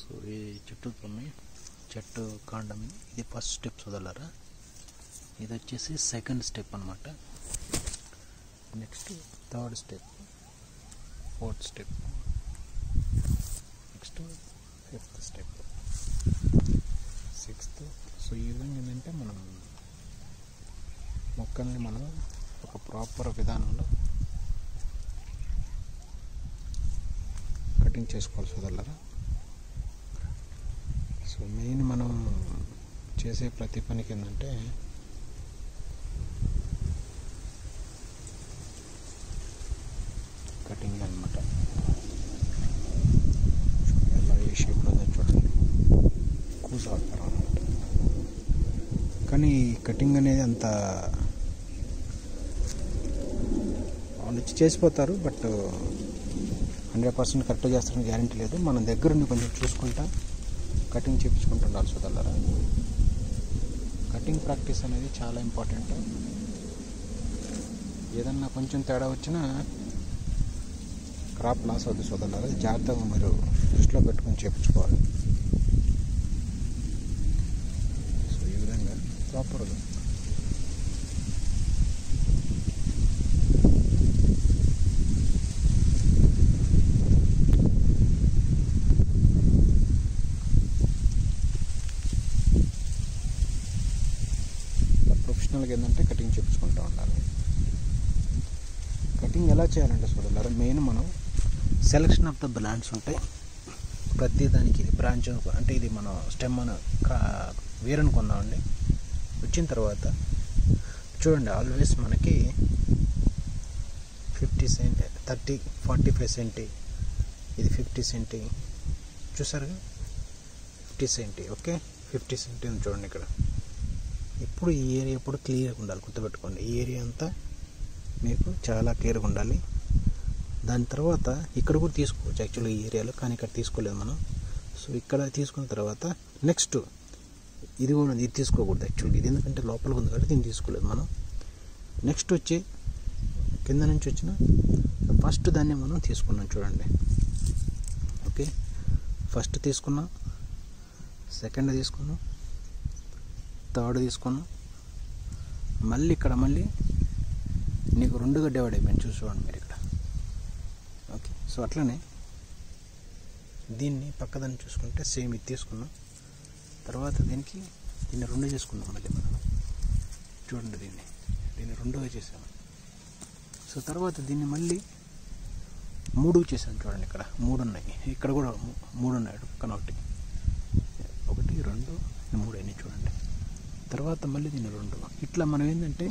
So ఈ చెట్టు కొమ్మి చెట్టు కాండం ఇది ఫస్ట్ స్టెప్ వదలరా ఇది వచ్చేసి సెకండ్ స్టెప్ అనమాట next third step fourth step next fifth step sixth so ఈ విధంగా ఏంటంటే మనం మొక్కల్ని మనం ఒక ప్రాపర్ విధానంలో కటింగ్ చేసుకోవాలి సోదరులరా సో మెయిన్ మనం చేసే ప్రతి పనికి ఏంటంటే కటింగ్ అనమాట ఎలా ఏ షేప్లో ఉందో చూడండి కూసాడతారు అనమాట కానీ కటింగ్ అనేది అంత వాళ్ళు వచ్చి చేసిపోతారు బట్ హండ్రెడ్ పర్సెంట్ కరెక్ట్ చేస్తారని గ్యారంటీ లేదు మనం దగ్గరుండి కొంచెం చూసుకుంటా కటింగ్ చేయించుకుంటుండాలి సోదరులరా కటింగ్ ప్రాక్టీస్ అనేది చాలా ఇంపార్టెంట్ ఏదన్నా కొంచెం తేడా వచ్చినా క్రాప్ లాస్ అవుతుంది సోదరులారా జాగ్రత్తగా మీరు దృష్టిలో పెట్టుకొని చేయించుకోవాలి సో ఈ విధంగా ప్రాపర్గా ప్రొఫెషనల్గా ఏంటంటే కటింగ్ చేయించుకుంటూ ఉండాలి కటింగ్ ఎలా చేయాలంటే చూడాలి మెయిన్ మనం సెలెక్షన్ ఆఫ్ ద బ్రాండ్స్ ఉంటాయి ప్రతి దానికి ఇది బ్రాంచ్ అంటే ఇది మనం స్టెమ్ అని వేరని కొందామండి వచ్చిన తర్వాత చూడండి ఆల్వేస్ మనకి fifty cent thirty forty five cent ఇది ఫిఫ్టీ సెంటీ చూసారుగా fifty cent okay fifty cent ఉంది చూడండి ఇక్కడ ఇప్పుడు ఈ ఏరియా ఎప్పుడు క్లియర్గా ఉండాలి గుర్తుపెట్టుకోండి ఈ ఏరియా అంతా మీకు చాలా క్లియర్గా ఉండాలి దాని తర్వాత ఇక్కడ కూడా తీసుకోవచ్చు యాక్చువల్గా ఈ ఏరియాలో కానీ ఇక్కడ తీసుకోలేదు మనం సో ఇక్కడ తీసుకున్న తర్వాత నెక్స్ట్ ఇది కూడా ఇది తీసుకోకూడదు యాక్చువల్గా ఇది ఎందుకంటే లోపలికి ఉంది కాబట్టి దీన్ని తీసుకోలేదు మనం నెక్స్ట్ వచ్చి కింద నుంచి వచ్చిన ఫస్ట్ దాన్ని మనం తీసుకున్నాం చూడండి ఓకే ఫస్ట్ తీసుకున్నాం సెకండ్ తీసుకున్నాం థర్డ్ తీసుకున్నాం మళ్ళీ ఇక్కడ మళ్ళీ నీకు రెండుగా డివైడ్ అయిపోయింది చూసుకోండి మీరు ఇక్కడ ఓకే సో అట్లనే దీన్ని పక్కదాన్ని చూసుకుంటే సేమ్ ఇది తీసుకున్నాం తర్వాత దీనికి దీన్ని రెండు చేసుకున్నాం మళ్ళీ మనం చూడండి దీన్ని దీన్ని రెండుగా చేసాము సో తర్వాత దీన్ని మళ్ళీ మూడు చేసాను చూడండి ఇక్కడ మూడు ఉన్నాయి ఇక్కడ కూడా మూడు ఉన్నాయి పక్కన ఒకటి ఒకటి రెండు మూడు అయినాయి చూడండి తర్వాత మళ్ళీ దీన్ని రెండు ఇట్లా మనం ఏంటంటే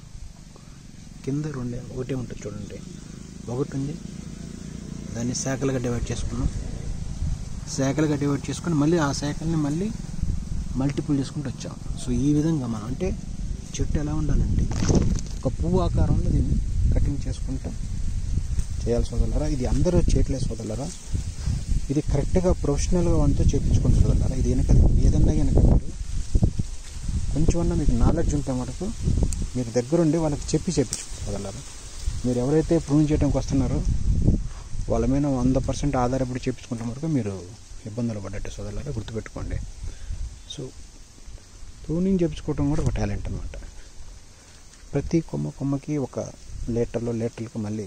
కింద రెండు ఒకటే ఉంటుంది చూడండి ఒకటి ఉంది దాన్ని శాఖలుగా డివైడ్ చేసుకున్నాం శాఖలుగా డివైడ్ చేసుకుని మళ్ళీ ఆ శాఖల్ని మళ్ళీ మల్టిపుల్ చేసుకుంటూ వచ్చాం సో ఈ విధంగా మనం అంటే చెట్టు ఎలా ఉండాలంటే ఒక పువ్వు ఆకారంలో దీన్ని కటింగ్ చేసుకుంటా చేయాలి సోదరులరా ఇది అందరూ చేయట్లేదు సోదరులరా ఇది కరెక్ట్గా ప్రొఫెషనల్గా వంతో చేయించుకుని సోదరులరా ఇది వెనక ఏదన్నా కనుక మీరు కొంచెమన్నా మీకు నాలెడ్జ్ ఉంటే మటుకు మీరు దగ్గరుండి వాళ్ళకి చెప్పి చేయించుకోగలరు మీరు ఎవరైతే ప్రూవ్ చేయడానికి వస్తున్నారో వాళ్ళ మీద వంద పర్సెంట్ ఆధారపడి చేయించుకుంటే మటుకు మీరు ఇబ్బందులు పడ్డట్టు సోదరులారా గుర్తుపెట్టుకోండి సో ప్రూనింగ్ చేయించుకోవడం కూడా ఒక టాలెంట్ అనమాట ప్రతి కొమ్మ కొమ్మకి ఒక లీటర్లో లీటర్లకు మళ్ళీ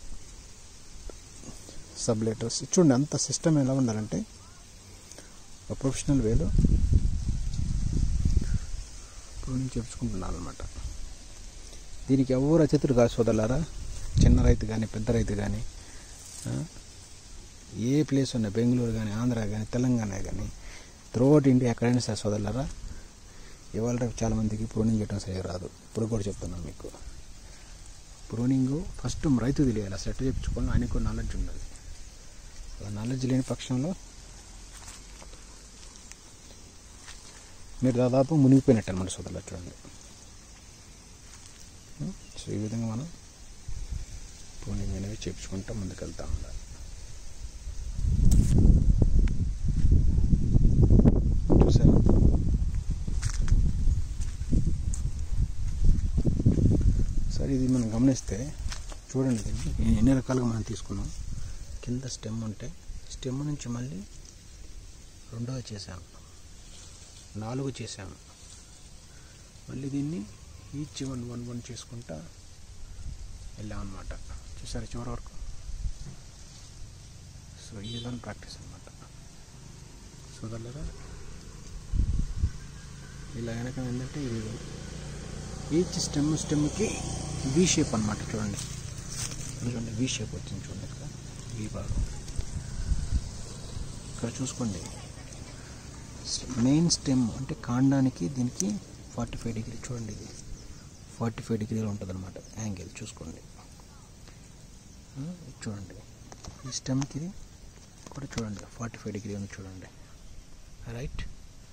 సబ్ లీటర్స్ చూడండి అంత సిస్టమ్ ఎలా ఉండాలంటే ఒక ప్రొఫెషనల్ వేలో ప్రూనింగ్ చేయించుకుంటున్నాను అనమాట దీనికి ఎవరు అతిథులు కాదు సోదరులారా చిన్న రైతు కానీ పెద్ద రైతు కానీ ఏ ప్లేస్ ఉన్నా బెంగళూరు కానీ ఆంధ్ర కానీ తెలంగాణ కానీ త్రూఅవుట్ ఇండియా ఎక్కడైనా సరే సోదరులారా ఇవాళ రేపు చాలామందికి ప్రూనింగ్ చేయడం సరిగా రాదు ఇప్పుడు కూడా చెప్తున్నాను మీకు ప్రూనింగ్ ఫస్ట్ రైతు తెలియాలి అసలు ఎట్లా చెప్పించుకోవాలో ఆయనకు నాలెడ్జ్ ఉండాలి అలా నాలెడ్జ్ లేని పక్షంలో మీరు దాదాపు మునిగిపోయినట్టు అనమాట సోదరులు చూడండి సో ఈ విధంగా మనం ప్రూనింగ్ అనేవి చేపించుకుంటూ ముందుకెళ్తూ ఉండాలి చూసారా సరే ఇది మనం గమనిస్తే చూడండి దీన్ని ఎన్ని రకాలుగా మనం తీసుకున్నాం కింద స్టెమ్ ఉంటే స్టెమ్ నుంచి మళ్ళీ రెండోది చేసాము నాలుగు చేసాము మళ్ళీ దీన్ని ఈచ్ వన్ వన్ వన్ చేసుకుంటా వెళ్ళామన్నమాట చూసారా చివరి వరకు సో ఈ విధంగా ప్రాక్టీస్ అనమాట సోదరులరా ఇలా వెనక ఏంటంటే ఇది ఈచ్ స్టెమ్ స్టెమ్కి వి షేప్ అనమాట చూడండి ఎందుకంటే వి షేప్ వచ్చింది చూడండి ఇక్కడ ఈ భాగం ఇక్కడ చూసుకోండి మెయిన్ స్టెమ్ అంటే కాండానికి దీనికి ఫార్టీ ఫైవ్ డిగ్రీ చూడండి ఇది ఫార్టీ ఫైవ్ డిగ్రీలో ఉంటుంది అనమాట యాంగిల్ చూసుకోండి ఆ, ఇది చూడండి ఈ స్టెమ్కి ఇది కూడా చూడండి ఫార్టీ ఫైవ్ డిగ్రీ ఉంది చూడండి రైట్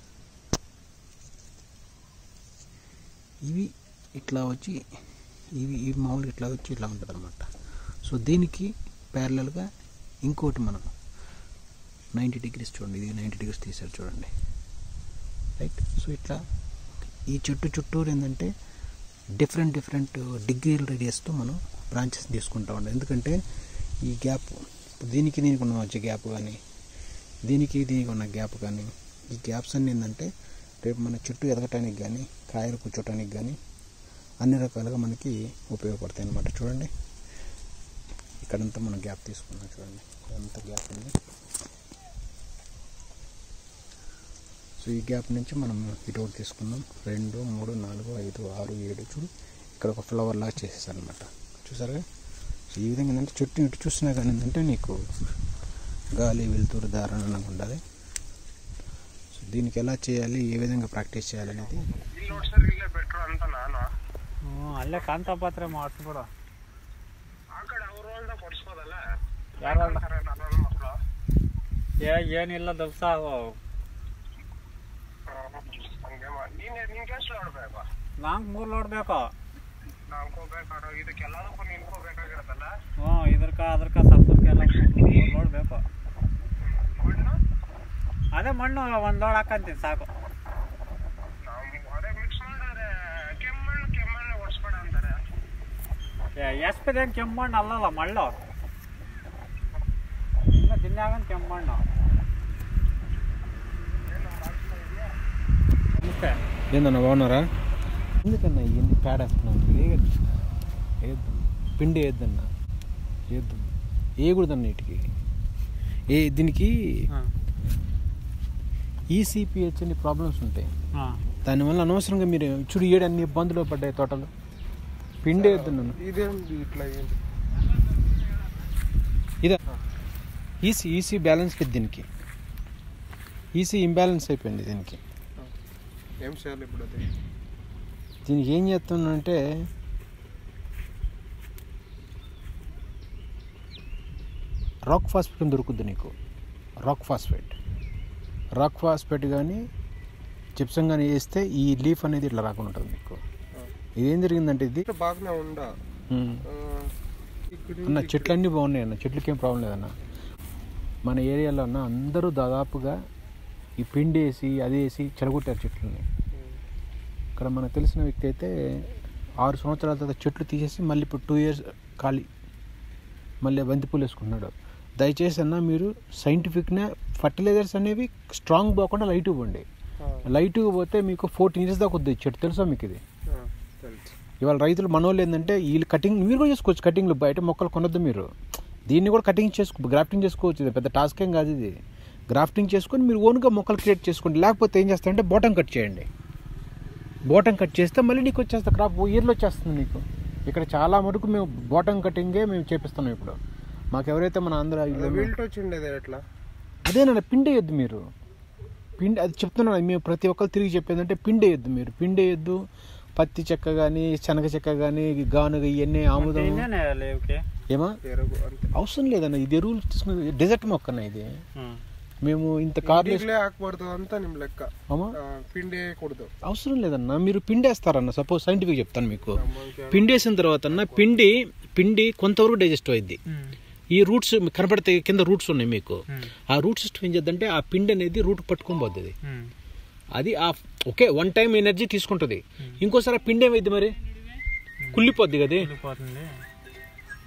ఇవి ఇట్లా వచ్చి ఇవి ఇవి మామూలుగా ఇట్లా వచ్చి ఇట్లా ఉంటుంది అనమాట సో దీనికి ప్యారలల్గా ఇంకోటి మనం నైంటీ డిగ్రీస్ చూడండి ఇది నైంటీ డిగ్రీస్ తీసారు చూడండి రైట్ సో ఇట్లా ఈ చెట్టు చుట్టూరు ఏంటంటే డిఫరెంట్ డిఫరెంట్ డిగ్రీల రేడియస్తో మనం బ్రాంచెస్ తీసుకుంటా ఉండాలి ఎందుకంటే ఈ గ్యాప్ ఇప్పుడు దీనికి దీనికి ఉన్న మధ్య గ్యాప్ కానీ దీనికి దీనికి ఉన్న గ్యాప్ కానీ ఈ గ్యాప్స్ అన్నీ ఏంటంటే రేపు మన చెట్టు ఎదగటానికి కానీ కాయలు కూర్చోటానికి కానీ అన్ని రకాలుగా మనకి ఉపయోగపడతాయి అన్నమాట చూడండి ఇక్కడంతా మనం గ్యాప్ తీసుకున్నాం చూడండి ఎంత గ్యాప్ ఉంది సో ఈ గ్యాప్ నుంచి మనం ఇటు ఒకటి తీసుకున్నాం రెండు మూడు నాలుగు ఐదు ఆరు ఏడు చూడు ఇక్కడ ఒక ఫ్లవర్ లాగా చేసేసాను అనమాట చూసారుగా సో ఈ విధంగా ఏంటంటే చెట్టు ఇటు చూసినా కానీ ఏంటంటే నీకు గాలి వెలుతురు ధారణ ఉండాలి సో దీనికి ఎలా చేయాలి ఏ విధంగా ప్రాక్టీస్ చేయాలి అనేది ಇಲ್ಲಿ ನೋಡ್ಸರ್ ಇಲ್ಲೇ ಬೆಟ್ರು ಅಂತ ನಾನು ಹ್ಞೂ ಅಲ್ಲೇ ಕಾಂತಾಪಾತ್ರೆ ಮಾಡಿಸ್ಬಿಡು ಆ ಕಡೆ ಅವ್ರ ಹೊಲ್ದಾಗ ಕೊಡ್ಸ್ಬೋದಲ್ಲ ಯಾರ ಹೊಲ್ದ? ನನ್ನ ಮಕ್ಕಳು ಏ ಏನಿಲ್ಲ ದಬ್ಸ ಹಂಗೆ ಮಾಡಿ ನೀನ್ ನಿನ್ಗೆ ಎಷ್ಟು ನೋಡ್ಬೇಕು ನಂಗೆ ಮೂರು ಲೋಡ್ ಬೇಕು ನಾನ್ಕೋಬೇಕಾಡೋ ಇದಕ್ಕೆಲ್ಲದಕ್ಕೂ ನಿನ್ಕೋಬೇಕಾಗಿರತ್ತಲ್ಲ ಹ್ಞೂ ಇದ್ರಕ ಅದ್ರಕ ಸಪ್ಪಕ್ಕೆಲ್ಲ ಮೂರು ಲೋಡ್ ಬೇಕು ಮಣ್ಣು ಅದೇ ಮಣ್ಣು ಒಂದು ಲೋಡ್ ಹಾಕಂತೀನಿ ಸಾಕು ನಾವು ಅದೇ ಮಿಕ್ಸ್ ಮಾಡಿದ್ರೆ ಕೆಮ್ಮಣ್ಣು ಕೆಮ್ಮಣ್ಣು ಓಡಿಸ್ಬೇಡ ಅಂತಾರೆ ಎಸ್ಪಿದೇನು ಕೆಂಪು ಮಣ್ಣು ಅಲ್ಲಲ್ಲ ಮಳ್ಳು ಇನ್ನು ದಿನ್ಯಾಗನ್ ಕೆಂಪು ಮಣ್ಣು ನಮಸ್ತೆ ఏందన్నా బాగున్నారా ఎందుకన్నా ఇవన్నీ ప్యాడ్ వేస్తున్నావు వేయద్దు వేయద్దు పిండి వేయద్దన్నా వేయద్దు వేయకూడదన్న వీటికి ఏ దీనికి ಹಾಂ ఈసీపీహెచ్ అని ప్రాబ్లమ్స్ ఉంటాయి ಹಾಂ దానివల్ల అనవసరంగా మీరు చూడు ఏడు అన్ని ఇబ్బందులు పడ్డాయి తోటలు పిండి వేయద్దు నన్ను ಇದೇನು ಇಟ್ಲ ಏನು ఇదే ఈసీ ఈసీ బ్యాలెన్స్ లేదు దీనికి ఈసీ ఇంబ్యాలెన్స్ అయిపోయింది దీనికి ఏం చేయాలి ఇప్పుడు అది దీనికి ఏం చేస్తున్నానంటే రాక్ ఫాస్ఫేట్ అని దొరుకుద్ది నీకు రాక్ ఫాస్ఫేట్ రాక్ ఫాస్ఫేట్ కానీ చిప్సం కానీ వేస్తే ఈ లీఫ్ అనేది ఇట్లా రాకుండా ఉంటుంది నీకు ఇదేం జరిగిందంటే ఇది బాగానే ఉండ ఉమ్, అన్న చెట్లు అన్నీ బాగున్నాయి అన్న చెట్లకి ఏం ప్రాబ్లం లేదన్న మన ఏరియాలో అన్న అందరూ దాదాపుగా ఈ పిండి వేసి అది వేసి చెడగొట్టారు చెట్లని ఇక్కడ మనకు తెలిసిన వ్యక్తి అయితే ఆరు సంవత్సరాల తర్వాత చెట్లు తీసేసి మళ్ళీ ఇప్పుడు టూ ఇయర్స్ ఖాళీ మళ్ళీ బంతిపూలు వేసుకున్నాడు దయచేసి అన్న మీరు సైంటిఫిక్గా ఫర్టిలైజర్స్ అనేవి స్ట్రాంగ్ పోకుండా లైట్ ఇవ్వండి లైట్ పోతే మీకు ఫోర్టీన్ ఇయర్స్ దాకా వద్దు ఈ చెట్టు తెలుసా మీకు ఇది తెలుసు ఇవాళ రైతులు మనోళ్ళు ఏంటంటే వీళ్ళు కటింగ్ మీరు కూడా చేసుకోవచ్చు కటింగ్లు బయట మొక్కలు కొనొద్దు మీరు దీన్ని కూడా కటింగ్ చేసుకో గ్రాఫ్టింగ్ చేసుకోవచ్చు ఇది పెద్ద టాస్క్ ఏం కాదు ఇది గ్రాఫ్టింగ్ చేసుకొని మీరు ఓన్గా మొక్కలు క్రియేట్ చేసుకోండి లేకపోతే ఏం చేస్తారంటే బోటం కట్ చేయండి బోటం కట్ చేస్తే మళ్ళీ నీకు వచ్చేస్తుంది క్రాప్ ఇయర్లో వచ్చేస్తుంది నీకు ఇక్కడ చాలా మటుకు మేము బోటం కటింగే మేము చేపిస్తున్నాం ఇప్పుడు మాకు ఎవరైతే మన ఆంధ్ర వీళ్ళు- విల్ట్ వచ్చిండేది ఎట్లా అదేనన్న పిండి వేయద్దు మీరు పిండి అది చెప్తున్నాను మేము ప్రతి ఒక్కరు తిరిగి చెప్పేది అంటే పిండి వేయద్దు మీరు పిండి వేయద్దు పత్తి చెక్క కానీ శనగ చెక్క కానీ గానుగ ఇవన్నీ ఆముదం ಇನ್ನೇನೇ ಇವಕ್ಕೆ ఏమా ఎరుగు అంతే అవసరం లేదన్న ఇది ఎరువులు తీసుకుని డెజర్ట్ మొక్కన్న ఇది ಹ್ಞೂ మేము ఇంత కార్లు ಈಗಲೇ ಹಾಕ್ಬಾರ್ದು ಅಂತ ನಿಮ್ ಲೆಕ್ಕ అమ్మా ಆ, పిండి ಕೊಡ್ದು అవసరం లేదన్న మీరు పిండి వేస్తారన్న సపోజ్ సైంటిఫిక్ చెప్తాను మీకు పిండి వేసిన తర్వాత అన్న పిండి పిండి కొంతవరకు డైజెస్ట్ అయింది ಹ್ಞೂ ఈ రూట్స్ కనపడితే కింద రూట్స్ ఉన్నాయి మీకు ಹ್ಞೂ ఆ రూట్ సిస్టమ్ ఏం చేద్దంటే ఆ పిండి అనేది రూట్ పట్టుకొని పోతుంది ಹ್ಞೂ అది ఆ ఓకే వన్ టైం ఎనర్జీ తీసుకుంటుంది ఇంకోసారి ఆ పిండి ఏమైంది మరి కుళ్ళిపోద్ది కదా వెళ్ళిపోతుంది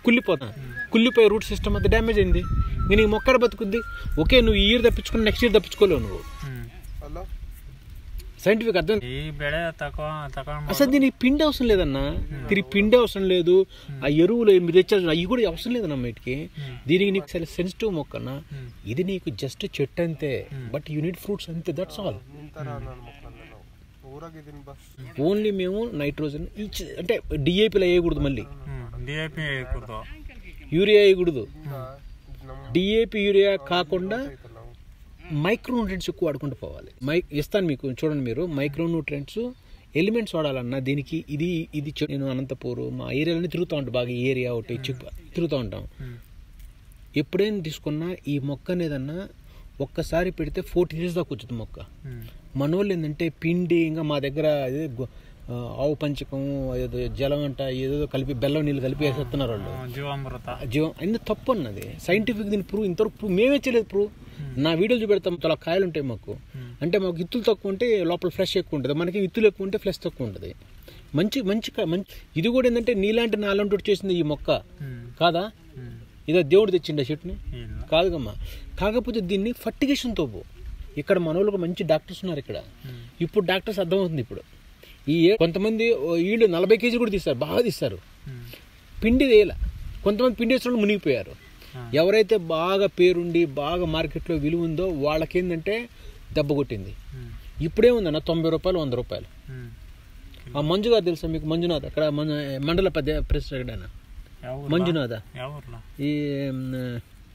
కుళ్ళిపోతుంది కుళ్ళిపోయి రూట్ సిస్టమ్ అంతా డ్యామేజ్ అయింది నేను ఈ మొక్కడ బతుకుద్ది ఓకే నువ్వు ఈ ఇయర్ తప్పించుకుని నెక్స్ట్ ఇయర్ తప్పించుకోలేవు నువ్వు హలో సైంటిఫిక్ అర్థం ఈ ಬೆಳೆ ತಕೊ ತಗೊಂಡ್ అసలు దీనికి పిండి అవసరం లేదన్నా దీనికి పిండి అవసరం లేదు ఆ ఎరువులు మీరు తెచ్చారు అవి కూడా అవసరం లేదన్న వీటికి దీనికి నీకు చాలా సెన్సిటివ్ మొక్క అన్న ఇది నీకు జస్ట్ చెట్టు అంతే బట్ యూనిట్ ఫ్రూట్స్ అంతే దట్స్ ఆల్ ನಿಂತರ ನಾನು ಮಕ್ಕಳನ್ನ ನಾವು ಊರಾಗಿದ್ದೀನಿ ಬಸ್ ఓన్లీ మేము నైట్రోజన్ ఈచ్ అంటే డిఏపీలో వేయకూడదు మళ్ళీ ಡಿ ಐ ಪಿ ಕುಡ್ದು యూరియా వేయకూడదు ನಮ್ಮ డిఏపి యూరియా కాకుండా ನಾವು మైక్రో న్యూట్రెంట్స్ ఎక్కువ వాడుకుంటూ పోవాలి మై ఇస్తాను మీకు చూడండి మీరు మైక్రో న్యూట్రెంట్స్ ఎలిమెంట్స్ వాడాలన్నా దీనికి ఇది ఇది చె- నేను అనంతపూర్ మా ఏరియాలోనే తిరుగుతూ ఉంటాం బాగా ఈ ఏరియా ఒకటి చిక్ తిరుగుతూ ఉంటాం ఎప్పుడైనా తీసుకున్నా ఈ మొక్క అనేదన్నా ఒక్కసారి పెడితే ఫోర్టీ ఇయర్స్ దాకా వచ్చింది మొక్క మన వాళ్ళు ఏంటంటే పిండి ఇంకా మా దగ్గర అదే గొ- ఆ, ఆవు పంచకం ఏదో జలం అంట ఏదో కలిపి బెల్లం నీళ్ళు కలిపి వేసేస్తున్నారు వాళ్ళు ಜೀವಾಮೃತ జీవం అన్ని తప్పు అన్నది సైంటిఫిక్ దీని ప్రూవ్ ఇంతవరకు ప్రూవ్ మేమే చేయలేదు ప్రూవ్ నా వీడియోలు చూపెడతాం చాలా కాయలు ఉంటాయి మాకు అంటే మాకు ఇత్తులు తక్కువ ఉంటే లోపల ఫ్రెష్ ఎక్కువ ఉంటుంది మనకి ఇత్తులు ఎక్కువ ఉంటే ఫ్రెష్ తక్కువ ఉంటుంది మంచి మంచి కా- మంచి ఇది కూడా ఏంటంటే నీలాంటి నాలంటి చేసింది ఈ మొక్క కాదా ఇదో దేవుడు తెచ్చిండే చెట్టుని ಇಲ್ಲ కాదుగమ్మా కాకపోతే దీన్ని ఫర్టిగేషన్తో పో ఇక్కడ మన వాళ్ళకి మంచి డాక్టర్స్ ఉన్నారు ఇక్కడ ఇప్పుడు డాక్టర్స్ అర్థమవుతుంది ఇప్పుడు ఈ ఏ- కొంతమంది ఓ వీళ్ళు నలభై కేజీ కూడా తీస్తారు బాగా తీస్తారు పిండి వేయాల కొంతమంది పిండి వేసిన వాళ్ళు మునిగిపోయారు ఎవరైతే బాగా పేరుండి బాగా మార్కెట్లో విలువ ఉందో వాళ్ళకేందంటే దెబ్బ కొట్టింది ఇప్పుడేముందన్న తొంభై రూపాయలు వంద రూపాయలు ఆ మంజునాథ్ తెలుసా మీకు మంజునాథ్ అక్కడ మన మండల పద్య ప్రెసిడెంట్ ಯಾವ మంజునాథ ಯಾವ ಊರ್ಲ ఈ మ్,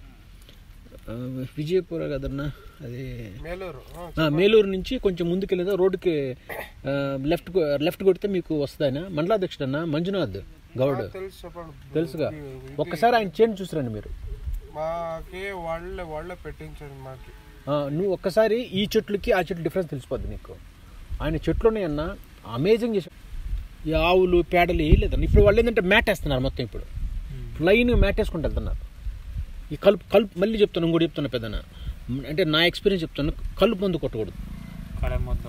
ఆ, విజయపుర కదన్నా అది ಮೇಲೂರು ಹಾಂ ఆ, మేలూరు నుంచి కొంచెం ముందుకెళ్ళేదా రోడ్డుకి ఆ, లెఫ్ట్ కొ- లెఫ్ట్ కొడితే మీకు వస్తుందన్న మండలాధ్యక్షుడు అన్న మంజునాథ్ గౌడ్ తెలుసు చెప్పండి తెలుసుగా ఒక్కసారి ఆయన చేను చూసిరండి మీరు మాకి వాళ్ళే వాళ్ళే పెట్టించండి మాకి ఆ, నువ్వు ఒక్కసారి ఈ చెట్లకి ఆ చెట్లు డిఫరెన్స్ తెలిసిపోద్ది నీకు ఆయన చెట్లు ఉన్నాయన్న అమేజింగ్ చేసి ఈ ఆవులు పేడలు వేయలేదన్న ఇప్పుడు వాళ్ళు ఏంటంటే మ్యాట్ వేస్తున్నారు మొత్తం ఇప్పుడు లైన్ మ్యాట్ వేసుకుంటూ వెళ్తున్నారు ఈ కలుపు కలుపు మళ్ళీ చెప్తాను ఇంకోటి చెప్తున్నా పెద్దన అంటే నా ఎక్స్పీరియన్స్ చెప్తాను కలుపు మందు కొట్టకూడదు ಕಳೆ ಮದ್ದು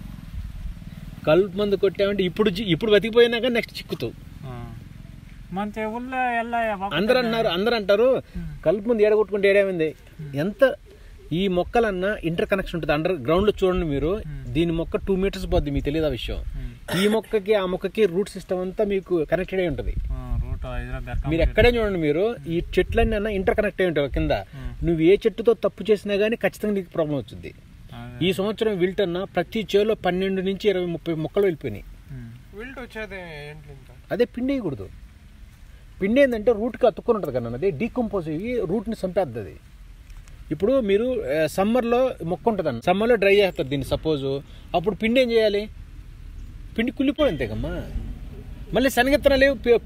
కలుపు మందు కొట్టామంటే ఇప్పుడు జి- ఇప్పుడు బతికిపోయినాక నెక్స్ట్ చిక్కుతావు ಮತ್ತೆ ಹುಲ್ಲ ಎಲ್ಲ ಯಾವಾಗ అందరూ అన్నారు అందరూ అంటారు కలుపు మందు ఏడగొట్టుకుంటే ఏడేమైంది ఎంత ఈ మొక్కలన్నా ఇంటర్ కనెక్షన్ ఉంటుంది అండర్ గ్రౌండ్ లో చూడండి మీరు దీని మొక్క టూ మీటర్స్ పోద్ది మీకు తెలియదు ఆ విషయం ఈ మొక్కకి ఆ మొక్కకి రూట్ సిస్టమ్ అంతా మీకు కనెక్టెడ్ అయి ఉంటుంది ರೂಟ್ ಇದ್ರ ಬೆರ್ಕ మీరు ఎక్కడే చూడండి మీరు ఈ చెట్లన్నీ అన్న ఇంటర్ కనెక్ట్ అయి ఉంటాయి కింద నువ్వు ఏ చెట్టుతో తప్పు చేసినా గానీ ఖచ్చితంగా నీకు ప్రాబ్లం వచ్చింది ఈ సంవత్సరం విల్టన్న ప్రతి చేలో పన్నెండు నుంచి ఇరవై ముప్పై మొక్కలు వెళ్ళిపోయినాయి విల్ట్ వచ్చేది ఏంటింత అదే పిండి వేయకూడదు పిండి ఏంటంటే రూట్కి అతుక్కొని ఉంటుంది కదా అది డీకంపోజ్ అయ్యి రూట్ని చంపేద్ది అది ఇప్పుడు మీరు ఆ, సమ్మర్లో మొక్క ఉంటుందండి సమ్మర్లో డ్రై చేస్తారు దీన్ని సపోజ్ అప్పుడు పిండి ఏం చేయాలి పిండి కుళ్ళిపోయి అంతేకమ్మా మళ్ళీ శనగెత్తనాలు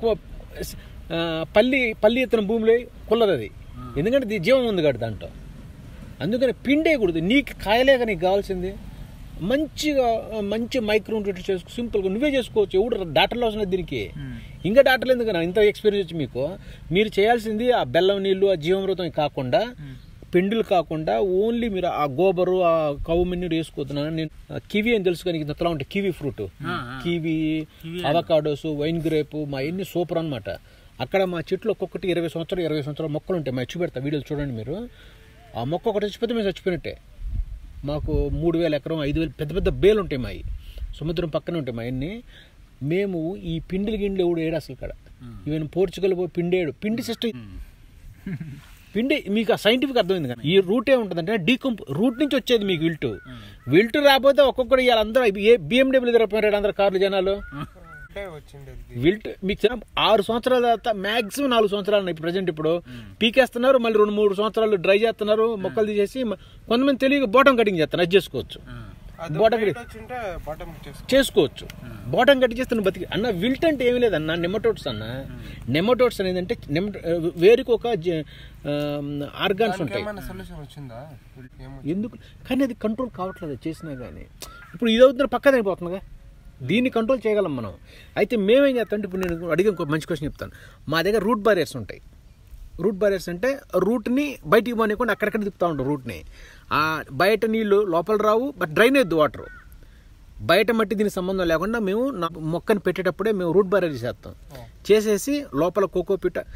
పల్లి పల్లి ఎత్తిన భూమిలో కుల్లదు అది ఎందుకంటే ఇది జీవం ఉంది కాబట్టి దాంట్లో అందుకని పిండి వేయకూడదు నీకు కాయలేక నీకు కావాల్సింది మంచిగా ఆ, మంచి మైక్రో న్యూట్రిషన్ చేసుకో సింపుల్గా నువ్వే చేసుకోవచ్చు ఎవడు డాక్టర్లు అవసరం లేదు దీనికి ఇంకా డాక్టర్లు ఎందుకన్నా ఇంత ఎక్స్పీరియన్స్ వచ్చి మీకు మీరు చేయాల్సింది ఆ బెల్లం నీళ్ళు ఆ జీవామృతం కాకుండా పిండిలు కాకుండా ఓన్లీ మీరు ఆ గోబరు ఆ కవ్వు మెన్యూర్ వేసుకోతున్నాను నేను ఆ కివి అని తెలుసు కానీ ఇంతలా ఉంటాయి kiwi fruit kiwi avocados wine grape మా ఎన్ని సూపర్ అన్నమాట అక్కడ మా చెట్లు ఒక్కొక్కటి ఇరవై సంవత్సరాలు ఇరవై సంవత్సరాల మొక్కలు ఉంటాయి మా చూపెడతా వీడియోలు చూడండి మీరు ఆ మొక్క ఒకటి చచ్చిపోతే మేము చచ్చిపోయినట్టే మాకు మూడు వేల ఎకరం ఐదు వేలు పెద్ద పెద్ద బేలు ఉంటాయి మావి సముద్రం పక్కనే ఉంటాయి మా అన్ని మేము ఈ పిండిలు గిండిలు ఎవడు ఏడు అసలు ఇక్కడ ఈవెన్ పోర్చుగల్ పో పిండేడు పిండి సిస్టమ్ పిండి మీకు ఆ సైంటిఫిక్ అర్థమైంది కదా ఈ రూట్ ఏముంటుందంటే డీకంప్ రూట్ నుంచి వచ్చేది మీకు విల్టు విల్టు రాకపోతే ఒక్కొక్కటి ఇవాళ అందరూ ఏ బిఎండబ్ల్యూ తిరగపోయారు అందరు కార్లు జనాలు అంటే వచ్చిండేది విల్ట్ మీకు చిన్న ఆరు సంవత్సరాల తర్వాత మాక్సిమం నాలుగు సంవత్సరాలు ఉన్నాయి ప్రజెంట్ ఇప్పుడు పీకేస్తున్నారు మళ్ళీ రెండు మూడు సంవత్సరాలు డ్రై చేస్తున్నారు మొక్కలు తీసేసి మ- కొంతమంది తెలియక బాటం కటింగ్ చేస్తారు అది చేసుకోవచ్చు అది బాటం బయట వచ్చింటే బాటం చేసుకో చేసుకోవచ్చు బాటం కట్ చేస్తే నువ్వు బతికి అన్న విల్ట్ అంటే ఏమీ లేదన్న నెమటోడ్స్ అన్న నెమటోడ్స్ అనేది అంటే వేరుకు ఒక ఆర్గాన్స్ ఉంటాయి ఏమైనా సొల్యూషన్ వచ్చిందా ఏమో ఎందుకు కానీ అది కంట్రోల్ కావట్లేదు అది చేసినా కానీ ఇప్పుడు ఇది అవుతున్న పక్కన అయిపోతుందిగా దీన్ని కంట్రోల్ చేయగలం మనం అయితే మేమేం చేస్తాం అంటే ఇప్పుడు నేను అడిగే ఇంకో మంచి క్వశ్చన్ చెప్తాను మా దగ్గర రూట్ బారియర్స్ ఉంటాయి రూట్ బారియర్స్ అంటే రూట్ని బయటికి పోనీయకుండా అక్కడక్కడ తిప్పుతూ ఉంటాం రూట్ని ఆ బయట నీళ్ళు లోపల రావు బట్ డ్రైన్ అయ్యద్దు వాటర్ బయట మట్టి దీనికి సంబంధం లేకుండా మేము నా మొక్కని పెట్టేటప్పుడే మేము రూట్ బారియర్ చేసేస్తాం చేసేసి లోపల కోకో పిట్ట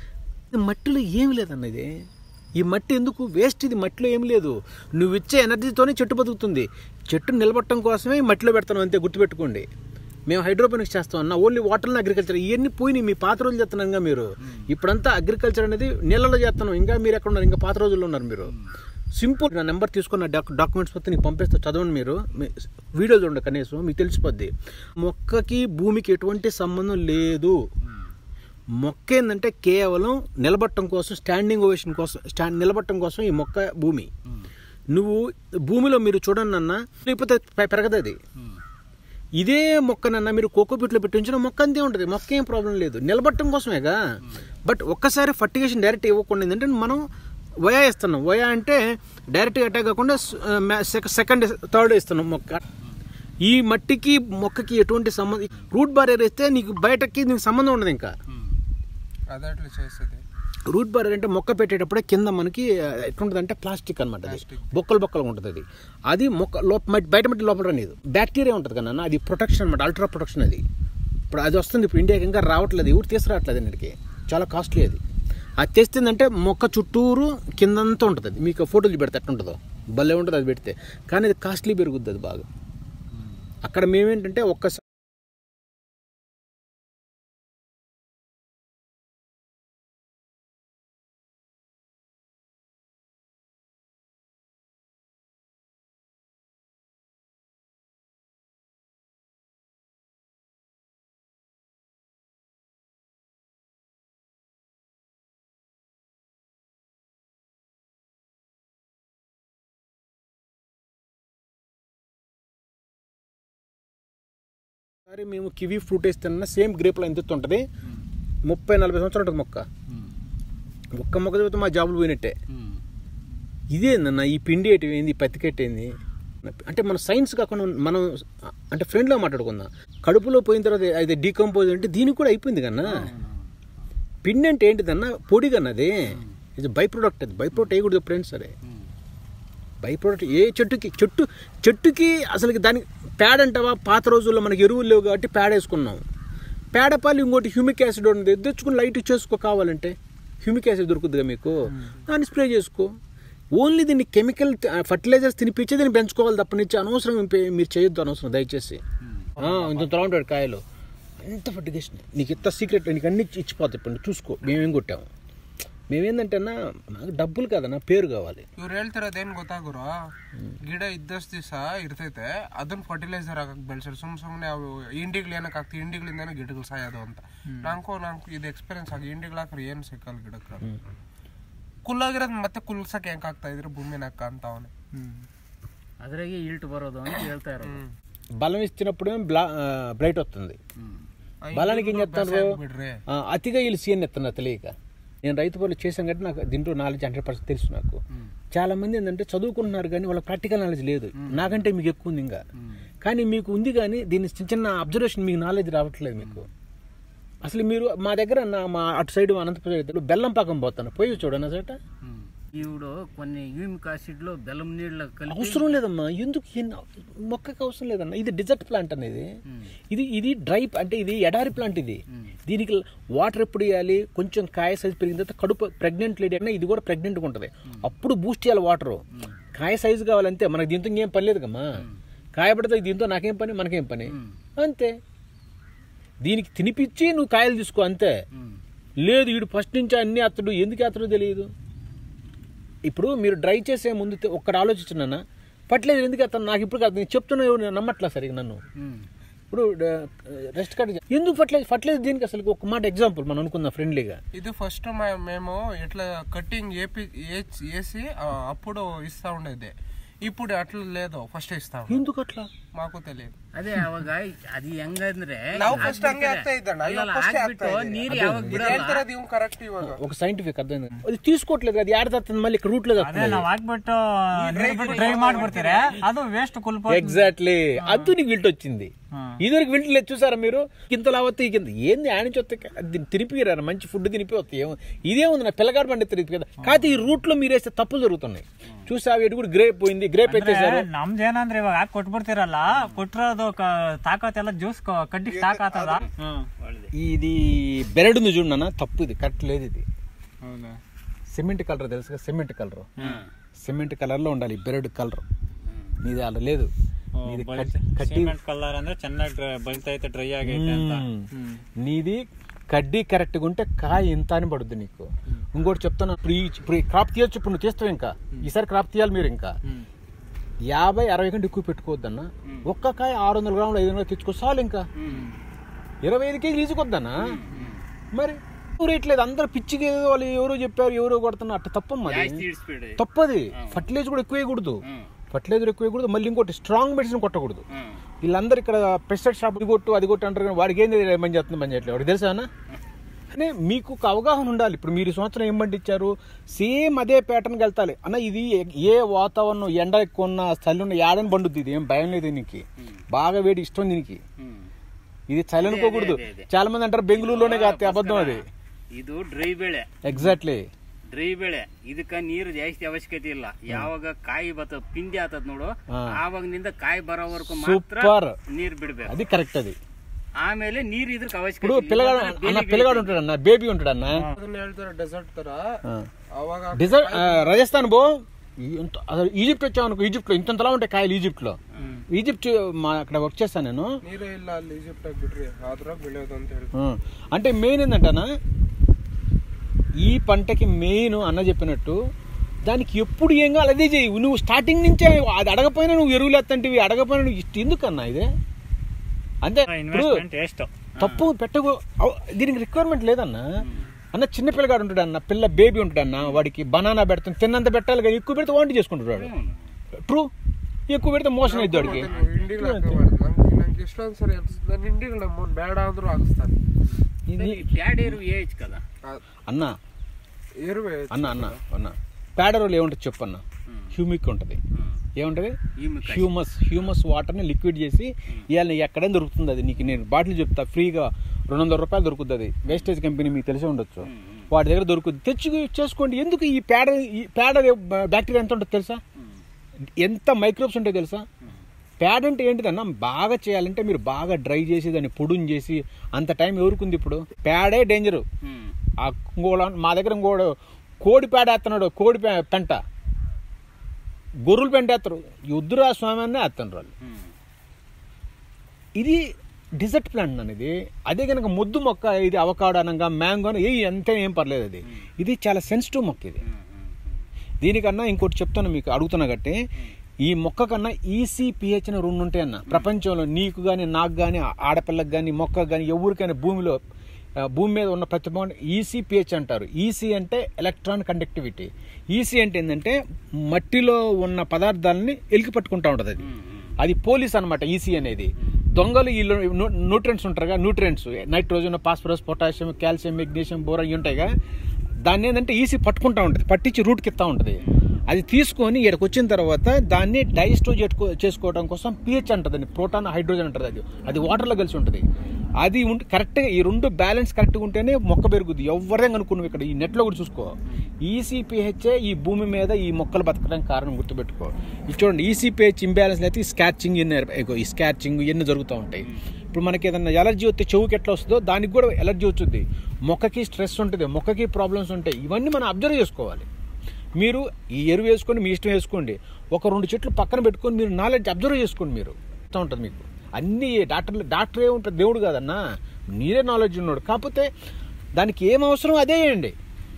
ఈ మట్టిలో ఏమి లేదన్న ఇది ఈ మట్టి ఎందుకు వేస్ట్ ఇది మట్టిలో ఏం లేదు నువ్వు ఇచ్చే ఎనర్జీతోనే చెట్టు బతుకుతుంది చెట్టు నిలబట్టడం కోసమే ఈ మట్టిలో పెడతాను అంతే గుర్తుపెట్టుకోండి మేము హైడ్రోపోనిక్స్ చేస్తాం అన్న ఓన్లీ వాటర్లో అగ్రికల్చర్ ఇవన్నీ పోయినాయి మీ పాత రోజులు చేస్తున్నారుగా మీరు ఇప్పుడంతా అగ్రికల్చర్ అనేది నీళ్ళలో చేస్తున్నాం ఇంకా మీరు ఎక్కడ ఉన్నారు ఇంకా పాత రోజుల్లో ఉన్నారు మీరు సింపుల్ నా నెంబర్ తీసుకున్న డాక్ డాక్యుమెంట్స్ మొత్తం నీకు పంపిస్తే చదవండి మీరు మీ- వీడియో చూడండి కనీసం మీకు తెలిసిపోద్ది మొక్కకి భూమికి ఎటువంటి సంబంధం లేదు మొక్క ఏంటంటే కేవలం నిలబట్టడం కోసం స్టాండింగ్ ఓవేషన్ కోసం స్టాండ్ నిలబట్టడం కోసం ఈ మొక్క భూమి నువ్వు భూమిలో మీరు చూడండి అన్న లేకపోతే పె- పెరగదు అది ఇదే మొక్కనన్నా మీరు కోకోపీట్లో పెట్టి ఉంచిన మొక్క అంతే ఉంటుంది మొక్క ఏం ప్రాబ్లం లేదు నిలబట్టడం కోసమేగా బట్ ఒక్కసారి ఫర్టిగేషన్ డైరెక్ట్ ఇవ్వకుండా ఏంటంటే మనం వయా ఇస్తున్నాం వయా అంటే డైరెక్ట్గా అటాక్ కాకుండా సెకండ్ థర్డ్ ఇస్తున్నాం మొక్క ఈ మట్టికి మొక్కకి ఎటువంటి సంబంధం రూట్ బారియర్ వేస్తే నీకు బయటకి నీకు సంబంధం ఉండదు ఇంకా అదే అట్లా చేసేది రూట్ బారియర్ అంటే మొక్క పెట్టేటప్పుడే కింద మనకి ఎట్లుంటుంది అంటే ప్లాస్టిక్ అనమాట అది బొక్కలు బొక్కలు ఉంటుంది అది అది మొక్క లోప మట్టి బయట మట్టి లోపల రానిది బ్యాక్టీరియా ఉంటుంది కన్నా అది ప్రొటెక్షన్ అనమాట అల్ట్రా ప్రొటెక్షన్ అది ఇప్పుడు అది వస్తుంది ఇప్పుడు ఇండియాకి ఇంకా రావట్లేదు ఎవరు తీసుకురావట్లేదు ఇంటికి చాలా కాస్ట్లీ అది అది తెస్తుందంటే మొక్క చుట్టూరు కిందంతా ఉంటుంది అది మీకు ఫోటోలు పెడితే ఎట్లుంటుందో భలే ఉంటుంది అది పెడితే కానీ అది కాస్ట్లీ పెరుగుద్ది అది బాగా అక్కడ మేమేంటంటే ఒక్కసారి ఒకసారి మేము కివీ ఫ్రూట్ వేస్తున్నా సేమ్ గ్రేప్లో ఎంత ఎత్తు ఉంటుంది ముప్పై నలభై సంవత్సరాలు ఉంటుంది మొక్క ఒక్క మొక్క చదివితే మా జాబులు పోయినట్టే ఇదేందన్న ఈ పిండి ఏటి ఏంది ఈ పత్తికెట్టు ఏంది అంటే మన సైన్స్ కాకుండా మనం అంటే ఫ్రెండ్లో మాట్లాడుకుందాం కడుపులో పోయిన తర్వాత అది డీకంపోజ్ అంటే దీనికి కూడా అయిపోయింది కన్నా పిండి అంటే ఏంటిదన్న పొడి కన్నా అది ఇది బై ప్రొడక్ట్ అది బై ప్రొడక్ట్ వేయకూడదు ఫ్రెండ్స్ సరే బై ప్రొడక్ట్ ఏ చెట్టుకి చెట్టు చెట్టుకి అసలుకి దానికి పేడ అంటావా పాత రోజుల్లో మనకి ఎరువులు లేవు కాబట్టి పేడ వేసుకున్నాం పేడ పాలు ఇంకోటి హ్యూమిక్ యాసిడ్ ఉంది తెచ్చుకుని లైట్ చేసుకో కావాలంటే హ్యూమిక్ యాసిడ్ దొరుకుతుందిగా మీకు దాన్ని స్ప్రే చేసుకో ఓన్లీ దీన్ని కెమికల్ ఫర్టిలైజర్స్ తినిపించే దీన్ని పెంచుకోవాలి తప్ప నుంచి అనవసరం పే- మీరు చేయొద్దు అనవసరం దయచేసి ఆ, ఇంత తొలా ఉంటాడు కాయలు అంత ఫర్టిగేషన్ నీకు ఇంత సీక్రెట్ నీకు అన్ని ఇచ్చి- ఇచ్చిపోతాయి ఇప్పుడు నువ్వు చూసుకో మేమేం కొట్టాము మేమేందంటే అన్న మాకు ಡಬ್ಬುಲ್ ಕಾದಣ್ಣ ಪೇರು ಕಾవాలి ಇವ್ರು ಹೇಳ್ತಿರೋದೇನ್ ಗೊತ್ತಾ ಗುರು ಗಿಡ ಇದ್ದಷ್ಟು ದಿವಸ ಇರ್ತೈತೆ ಅದನ್ನ ಫರ್ಟಿಲೈಸರ್ ಹಾಕಕ್ ಬೆಳೆಸ್ರಿ ಸುಮ್ ಸುಮ್ನೆ ಅವು ಇಂಡಿಗಳು ಏನಕ್ಕೆ ಆಗ್ತದೆ ಇಂಡಿಗಳಿಂದಾನೆ ಗಿಡಗಳು ಸಾಯೋದು ಅಂತ ನಂಗೂ ನಂಗೆ ಇದು ಎಕ್ಸ್ಪೀರಿಯನ್ಸ್ ಆಗಿ ಇಂಡಿಗಳು ಹಾಕ್ರೆ ಏನು ಸಿಕ್ಕಲ್ಲ ಗಿಡಕ್ಕೆ ಕುಲ್ಲಾಗಿರೋದು ಮತ್ತೆ ಕುಲ್ಸಕ್ ಹೆಂಗ್ ಆಗ್ತಾ ಇದ್ರೆ ಭೂಮಿನಾಕ ಅಂತ ಅವನೇ ಅದ್ರಾಗೆ ಇಲ್ಟ್ ಬರೋದು ಅಂತ ಹೇಳ್ತಾ ಇರೋದು బలం ఇచ్చినప్పుడు బ్లా బ్రైట్ వస్తుంది బలానికి ఏం చెప్తారు ಬಿಡ್ರಿ ఆ, అతిగా వీళ్ళు సీఎన్ ఎత్తున్నారు తెలియక నేను రైతు పనులు చేశాను కాబట్టి నాకు దీంట్లో నాలెడ్జ్ హండ్రెడ్ పర్సెంట్ తెలుసు నాకు చాలా మంది ఏంటంటే చదువుకుంటున్నారు కానీ వాళ్ళ ప్రాక్టికల్ నాలెడ్జ్ లేదు నాకంటే మీకు ఎక్కువ ఉంది ఇంకా కానీ మీకు ఉంది కానీ దీని చిన్న చిన్న అబ్జర్వేషన్ మీకు నాలెడ్జ్ రావట్లేదు మీకు అసలు మీరు మా దగ్గర నా మా అటు సైడ్ అనంతపురం సైడ్ బెల్లం పాకం పోతాను పోయి చూడండి అసట ఈవిడు కొన్ని యూమిక్ యాసిడ్ లో బెల్లం నీళ్ళ కలిపి అవసరం లేదమ్మా ఎందుకు ఎన్ని- మొక్కకి అవసరం లేదమ్మా ఇది డిజర్ట్ ప్లాంట్ అనేది ఇది ఇది డ్రై అంటే ఇది ఎడారి ప్లాంట్ ఇది దీనికి వాటర్ ఎప్పుడు ఇవ్వాలి కొంచెం కాయ సైజ్ పెరిగిన తర్వాత కడుపు ప్రెగ్నెంట్ లేడీ అయినా ఇది కూడా ప్రెగ్నెంట్గా ఉంటుంది అప్పుడు బూస్ట్ చేయాలి వాటర్ కాయ సైజు కావాలంతే మనకి దీంతో ఇంకేం పని లేదు కమ్మా కాయ పడితే దీంతో నాకేం పని మనకేం పని అంతే దీనికి తినిపించి నువ్వు కాయలు తీసుకో అంతే లేదు వీడు ఫస్ట్ నుంచి అన్ని అతడు ఎందుకు అతడు తెలియదు ఇప్పుడు మీరు డ్రై చేసే ముందు తె- ఒక్కడ ఆలోచించున్నానా ఫర్టిలైజర్ ఎందుకు అతను నాకు ఇప్పుడు కాదు నేను చెప్తున్నా ఎవరు నేను నమ్మట్లా సరిగ్గా నన్ను ఇప్పుడు రెస్ట్ కట్ ఎందుకు ఫర్టిలైజర్ ఫర్టిలైజర్ దీనికి అసలు ఒక మాట ఎగ్జాంపుల్ మనం అనుకుందాం ఫ్రెండ్లీగా ఇది ఫస్ట్ మేము ఇట్లా కటింగ్ ఏపి ఏచ్- వేసి ఆ, అప్పుడు ఇస్తా ఉండేది ఇప్పుడు ಅಟ್ಲ లేదు ಫಸ್ಟ್ ಇಸ್ತಾ ఎందుకు అట్లా ಮಾಕು తెలియదు ಅದೇ ಅವಾಗ ಅದು ಹೆಂಗಂದ್ರೆ ನಾವು ಫಸ್ಟ್ ಹಂಗೆ ಆಗ್ತಾ ಇದ್ದಣ್ಣ ಅಲ್ಲ, ಇವಾಗ first ಹಾಕ್ಬಿಟ್ಟು ಆಗ್ತಾ ಇದೆ. ನೀರು ಅದು ಯಾವಾಗ ಇದು ಬಿಡಲ್ಲ? ಹೇಳ್ತಿರೋದು ಇವ್ನು ಕರೆಕ್ಟ್ ಇವಾಗ ఒక సైంటిఫిక్ అర్థమైంది అది తీసుకోవట్లేదు అది ఆడతాతుంది మళ్ళీ ఇక్కడ రూట్లో ಅದೇ ನಾವ್ ಹಾಕ್ಬಿಟ್ಟು ಡ್ರೈ ಮಾಡ್ಬಿಡ್ತೀರಾ ಅದು ವೇಸ್ಟ್ ಕುಲ್ಪ ఎగ్జాక్ట్లీ అది నీకు విల్ట్ వచ్చింది ఇదివరకు విల్ట్ లేదు చూసారా మీరు ఇంత లావత్తే ఇంత ఏంది ఆయన చొత్త తినిపిరారు మంచి ఫుడ్ తినిపి వస్తాయి ఏమో ఇదేముంది నా పిల్లగాడు పండి తిరిగి కదా కాకపోతే ఈ రూట్ లో మీరు వేస్తే తప్పులు జరుగుతున్నాయి చూసా ఎటు కూడా గ్రేప్ పోయింది గ్రేప్ ఎత్తేసారు ನಮ್ದೇನಂದ್ರೆ ಇವಾಗ ಹಾಕಿ ಕೊಟ್ಬಿಡ್ತೀರಲ್ಲ ಕೊಟ್ಟಿರೋದು ಕ- ತಾಕತ್ತೆಲ್ಲ ಜ್ಯೂಸ್ ಕಡ್ಡಿ ಸ್ಟಾಕ್ ಆತದ ఇది బెరడు ఉంది చూడన్నా తప్పు ఇది కరెక్ట్ లేదు ఇది అవునా సిమెంట్ కలర్ తెలుసుగా సిమెంట్ కలర్ సిమెంట్ కలర్లో ఉండాలి బెరడు కలర్ నీది అలా లేదు నీది కడ్డి- కడ్డీ ಸಿಮೆಂಟ್ ಕಲರ್ ಅಂದ್ರೆ ಚೆನ್ನಾಗಿ ಡ್ರೈ ಬಲಿತಾ ಐತೆ ಡ್ರೈ ಆಗೈತೆ ಅಂತ మ్మ్. నీది కడ్డీ కరెక్ట్గా ఉంటే కాయ ఇంత అని పడుద్ది నీకు ఇంకోటి చెప్తాను ఇప్పుడు ఈ ఇప్పుడు ఈ క్రాప్ తీయొచ్చు ఇప్పుడు నువ్వు తీస్తావు ఇంకా ఈసారి క్రాప్ తీయాలి మీరు ఇంకా ಹ್ಮ್. యాభై అరవై కంటే ఎక్కువ పెట్టుకోవద్దన్న ఒక్క కాయ ఆరు వందల గ్రాములు ఐదు వందలు తెచ్చుకో చాలు ఇంకా ఇరవై ఐదు కేజీలు తీసుకొద్దన్నా మరి రేట్ లేదు అందరు పిచ్చిగా ఏదో వాళ్ళు ఎవరో చెప్పారు ఎవరో కొడుతున్నా అట్ట తప్పమ్మా అది. తప్పది ఫర్టిలైజర్ కూడా ఎక్కువ వేయకూడదు ఫర్టిలైజర్ ఎక్కువ వేయకూడదు మళ్ళీ ఇంకోటి స్ట్రాంగ్ మెడిసిన్ కొట్టకూడదు వీళ్ళందరూ ఇక్కడ పెస్టిసైడ్ షాప్ ఇది కొట్టు అది కొట్టు అంటారు కానీ వాడికి ఏంది పని చేస్తుంది పని చేయట్లేదు వాడికి తెలుసా అన్న అంటే మీకు ఒక అవగాహన ఉండాలి ఇప్పుడు మీరు ఈ సంవత్సరం ఏం పండించారు సేమ్ అదే ప్యాటర్న్కి వెళ్తాలి అన్న ఇది ఏ వాతావరణం ఎండ ఎక్కువ ఉన్న చలి ఉన్న ఏడని పండుద్ది ఇది ఏం భయం లేదు దీనికి బాగా వేడి ఇష్టం దీనికి ఇది చలి అనుకోకూడదు చాలా మంది అంటారు బెంగళూరులోనే కాదు అబద్ధం అది ಇದು ಡ್ರೈ ಬೆಳೆ ఎగ్జాక్ట్లీ ಡ್ರೈ ಬೆಳೆ ಇದಕ್ಕ ನೀರು ಜಾಸ್ತಿ ಅವಶ್ಯಕತೆ ಇಲ್ಲ ಯಾವಾಗ ಕಾಯಿ ಬತ್ತ ಪಿಂಡಿ ಆತದ ನೋಡು ಹಾ. ಆವಾಗಿನಿಂದ ಕಾಯಿ ಬರೋವರೆಗೂ ಮಾತ್ರ సూపర్ ನೀರ್ ಬಿಡ್ಬೇಕು అది కరెక్ట్ అది ಆಮೇಲೆ ನೀರ್ ಇದಕ್ಕೆ ಅವಶ್ಯಕತೆ ఇప్పుడు ಇಲ್ಲ. పిల్లగాడు ಇಲ್ಲಾಂದ್ರೆ అన్న ಬೇಲಿ పిల్లగాడు ఉంటాడు అన్న బేబీ ఉంటాడు అన్న ಅದನ್ನ ಹೇಳ್ತಾರೆ ಡೆಸರ್ಟ್ ತರ ಅವಾಗ డిజర్ట్ రాజస్థాన్ బో ఈ- ఇంత- అసలు ఈజిప్ట్ వచ్చామనుకో ఈజిప్ట్ లో ఇంతలా ఉంటాయి కాయలు ఈజిప్ట్ లో ఈజిప్ట్ మా అక్కడ వర్క్ చేస్తాను నేను ನೀರೇ ಇಲ್ಲ ಅಲ್ಲಿ ಈಜಿಪ್ಟ್ ಆಗಿ ಬಿಡ್ರಿ ಆದ್ರಾಗ ಬೆಳೆಯೋದು ಅಂತ ಹೇಳಿ ఆ, అంటే మెయిన్ ఏంటంటనా ఈ పంటకి మెయిన్ అన్న చెప్పినట్టు దానికి ఎప్పుడు ఏం కావాలి అదే చేయి నువ్వు స్టార్టింగ్ నుంచే అది అడగపోయినా నువ్వు ఎరువులు ఎత్తంటివి అడగపోయినా నువ్వు ఇష్ట- ఎందుకన్నా ఇదే అంతే ఇప్పుడు ಇನ್ವೆಸ್ಟ್ಮೆಂಟ್ ಎಷ್ಟು తప్పు పెట్టకు అవ్- దీనికి రిక్వైర్మెంట్ లేదన్నా అన్న చిన్న పిల్లగాడు ఉంటాడు అన్న పిల్ల బేబీ ఉంటాడు అన్న వాడికి బనానా పెడతాం తిన్నంత పెట్టాలి కానీ ఎక్కువ పెడితే వాంటి చేసుకుంటాడు వాడు ట్రూ ఎక్కువ పెడితే మోషన్ అవుతుంది వాడికి ಹಿಂಡಿಗಳು ಹಾಕೋಬಾರ್ದು ನಂಗೆ ನಂಗೆ ಇಷ್ಟೊಂದು ಸರಿ ಅನ್ಸುತ್ತೆ ನಾನು ಹಿಂಡಿಗಳು ನಮ್ಮ ಬೇಡ ಅಂದ್ರೂ ಹಾಕಿಸ್ತಾನೆ ఇది ಪ್ಯಾಡ್ ಇರು ಏಜ್ ಕದ అన్న ಇರುವೆ అన్న అన్న అన్న పేడరోలు ఏముంటుంది చెప్పు అన్న హ్యూమిక్ ఉంటుంది ఏముంటుంది Humic హ్యూమస్ హ్యూమస్ వాటర్ని లిక్విడ్ చేసి ఇవాళ నీకు ఎక్కడైనా దొరుకుతుంది అది నీకు నేను బాటిల్ చెప్తా ఫ్రీగా రెండు వందల రూపాయలు దొరుకుతుంది అది వేస్టేజ్ కంపెనీ మీకు తెలిసే ఉండొచ్చు వాటి దగ్గర దొరుకుతుంది తెచ్చి చేసుకోండి ఎందుకు ఈ పేడ ఈ పేడ బ్యాక్టీరియా ఎంత ఉంటుంది తెలుసా ఎంత మైక్రోబ్స్ ఉంటాయి తెలుసా ప్యాడ్ అంటే ఏంటిదన్నా బాగా చేయాలంటే మీరు బాగా డ్రై చేసి దాన్ని పొడుని చేసి అంత టైం ఎవరుకుంది ఇప్పుడు ప్యాడే డేంజరు ಹ್ಮ್ ఆ ఇంకోడు మా దగ్గర ఇంకోడు కోడి పేడ వేస్తున్నాడు కోడి పే- పెంట గొర్రెలు పెంట వేస్తారు యుద్ధరా స్వామి అనే వేస్తున్నారు వాళ్ళు ಹ್ಮ್ ఇది డిజర్ట్ ప్లాంట్ అనేది అదే కనుక ముద్దు మొక్క ఇది అవకాడో అనగా మ్యాంగో అని ఏ అంతే ఏం పర్లేదు అది ఇది చాలా సెన్సిటివ్ మొక్క ఇది దీనికన్నా ఇంకోటి చెప్తాను మీకు అడుగుతున్నా గట్టి ఈ మొక్క కన్నా ఈసీ పిహెచ్ అని రెండు ఉంటాయి అన్న ప్రపంచంలో నీకు కానీ నాకు కానీ ఆడపిల్లకి కానీ మొక్కకు కానీ ఎవరికైనా భూమిలో ఆ, భూమి మీద ఉన్న ప్రతి ఈసీ పిహెచ్ అంటారు ఈసీ అంటే ఎలక్ట్రాన్ కండక్టివిటీ ఈసీ అంటే ఏంటంటే మట్టిలో ఉన్న పదార్థాలని ఎలికి పట్టుకుంటా ఉంటుంది అది అది పోలీస్ అనమాట ఈసీ అనేది దొంగలు ఈ న్యూట్రెంట్స్ ఉంటారుగా nutrients nitrogen phosphorus potassium calcium magnesium బోరా ఇవి ఉంటాయిగా దాన్ని ఏంటంటే ఈసీ పట్టుకుంటా ఉంటుంది పట్టించి రూట్ కిత్తా ఉంటుంది అది తీసుకొని ఇక్కడికి వచ్చిన తర్వాత దాన్ని డైజెస్టివ్ చేసుకోవడం కోసం పిహెచ్ అంటుంది ప్రోటాన్ హైడ్రోజన్ అంటుంది అది అది వాటర్లో కలిసి ఉంటుంది అది ఉంటే కరెక్ట్గా ఈ రెండు బ్యాలెన్స్ కరెక్ట్గా ఉంటేనే మొక్క పెరుగుద్ది ఎవరైనా అనుకున్నావు ఇక్కడ ఈ నెట్లో కూడా చూసుకో ఈసీపీహెచ్ఏ ఈ భూమి మీద ఈ మొక్కలు బతకడానికి కారణం గుర్తుపెట్టుకో ఇది చూడండి ఈసీపీహెచ్ ఇంబ్యాలెన్స్ అయితే ఈ స్కాచింగ్ ఎన్ని ఇగో ఈ స్కాచింగ్ ఇవన్నీ జరుగుతూ ఉంటాయి ఇప్పుడు మనకి ఏదన్నా ఎలర్జీ వస్తే చెవుకి ఎట్లా వస్తుందో దానికి కూడా ఎలర్జీ వచ్చింది మొక్కకి స్ట్రెస్ ఉంటుంది మొక్కకి ప్రాబ్లమ్స్ ఉంటాయి ఇవన్నీ మనం అబ్జర్వ్ చేసుకోవాలి మీరు ఈ ఎరువు వేసుకొని మీ ఇష్టం వేసుకోండి ఒక రెండు చెట్లు పక్కన పెట్టుకొని మీరు నాలెడ్జ్ అబ్జర్వ్ చేసుకోండి మీరు వస్తూ ఉంటుంది మీకు అన్ని డాక్టర్లు డాక్టర్ ఏముంటుంది దేవుడు కాదన్నా మీరే నాలెడ్జ్ ఉన్నాడు కాకపోతే దానికి ఏం అవసరం అదే వేయండి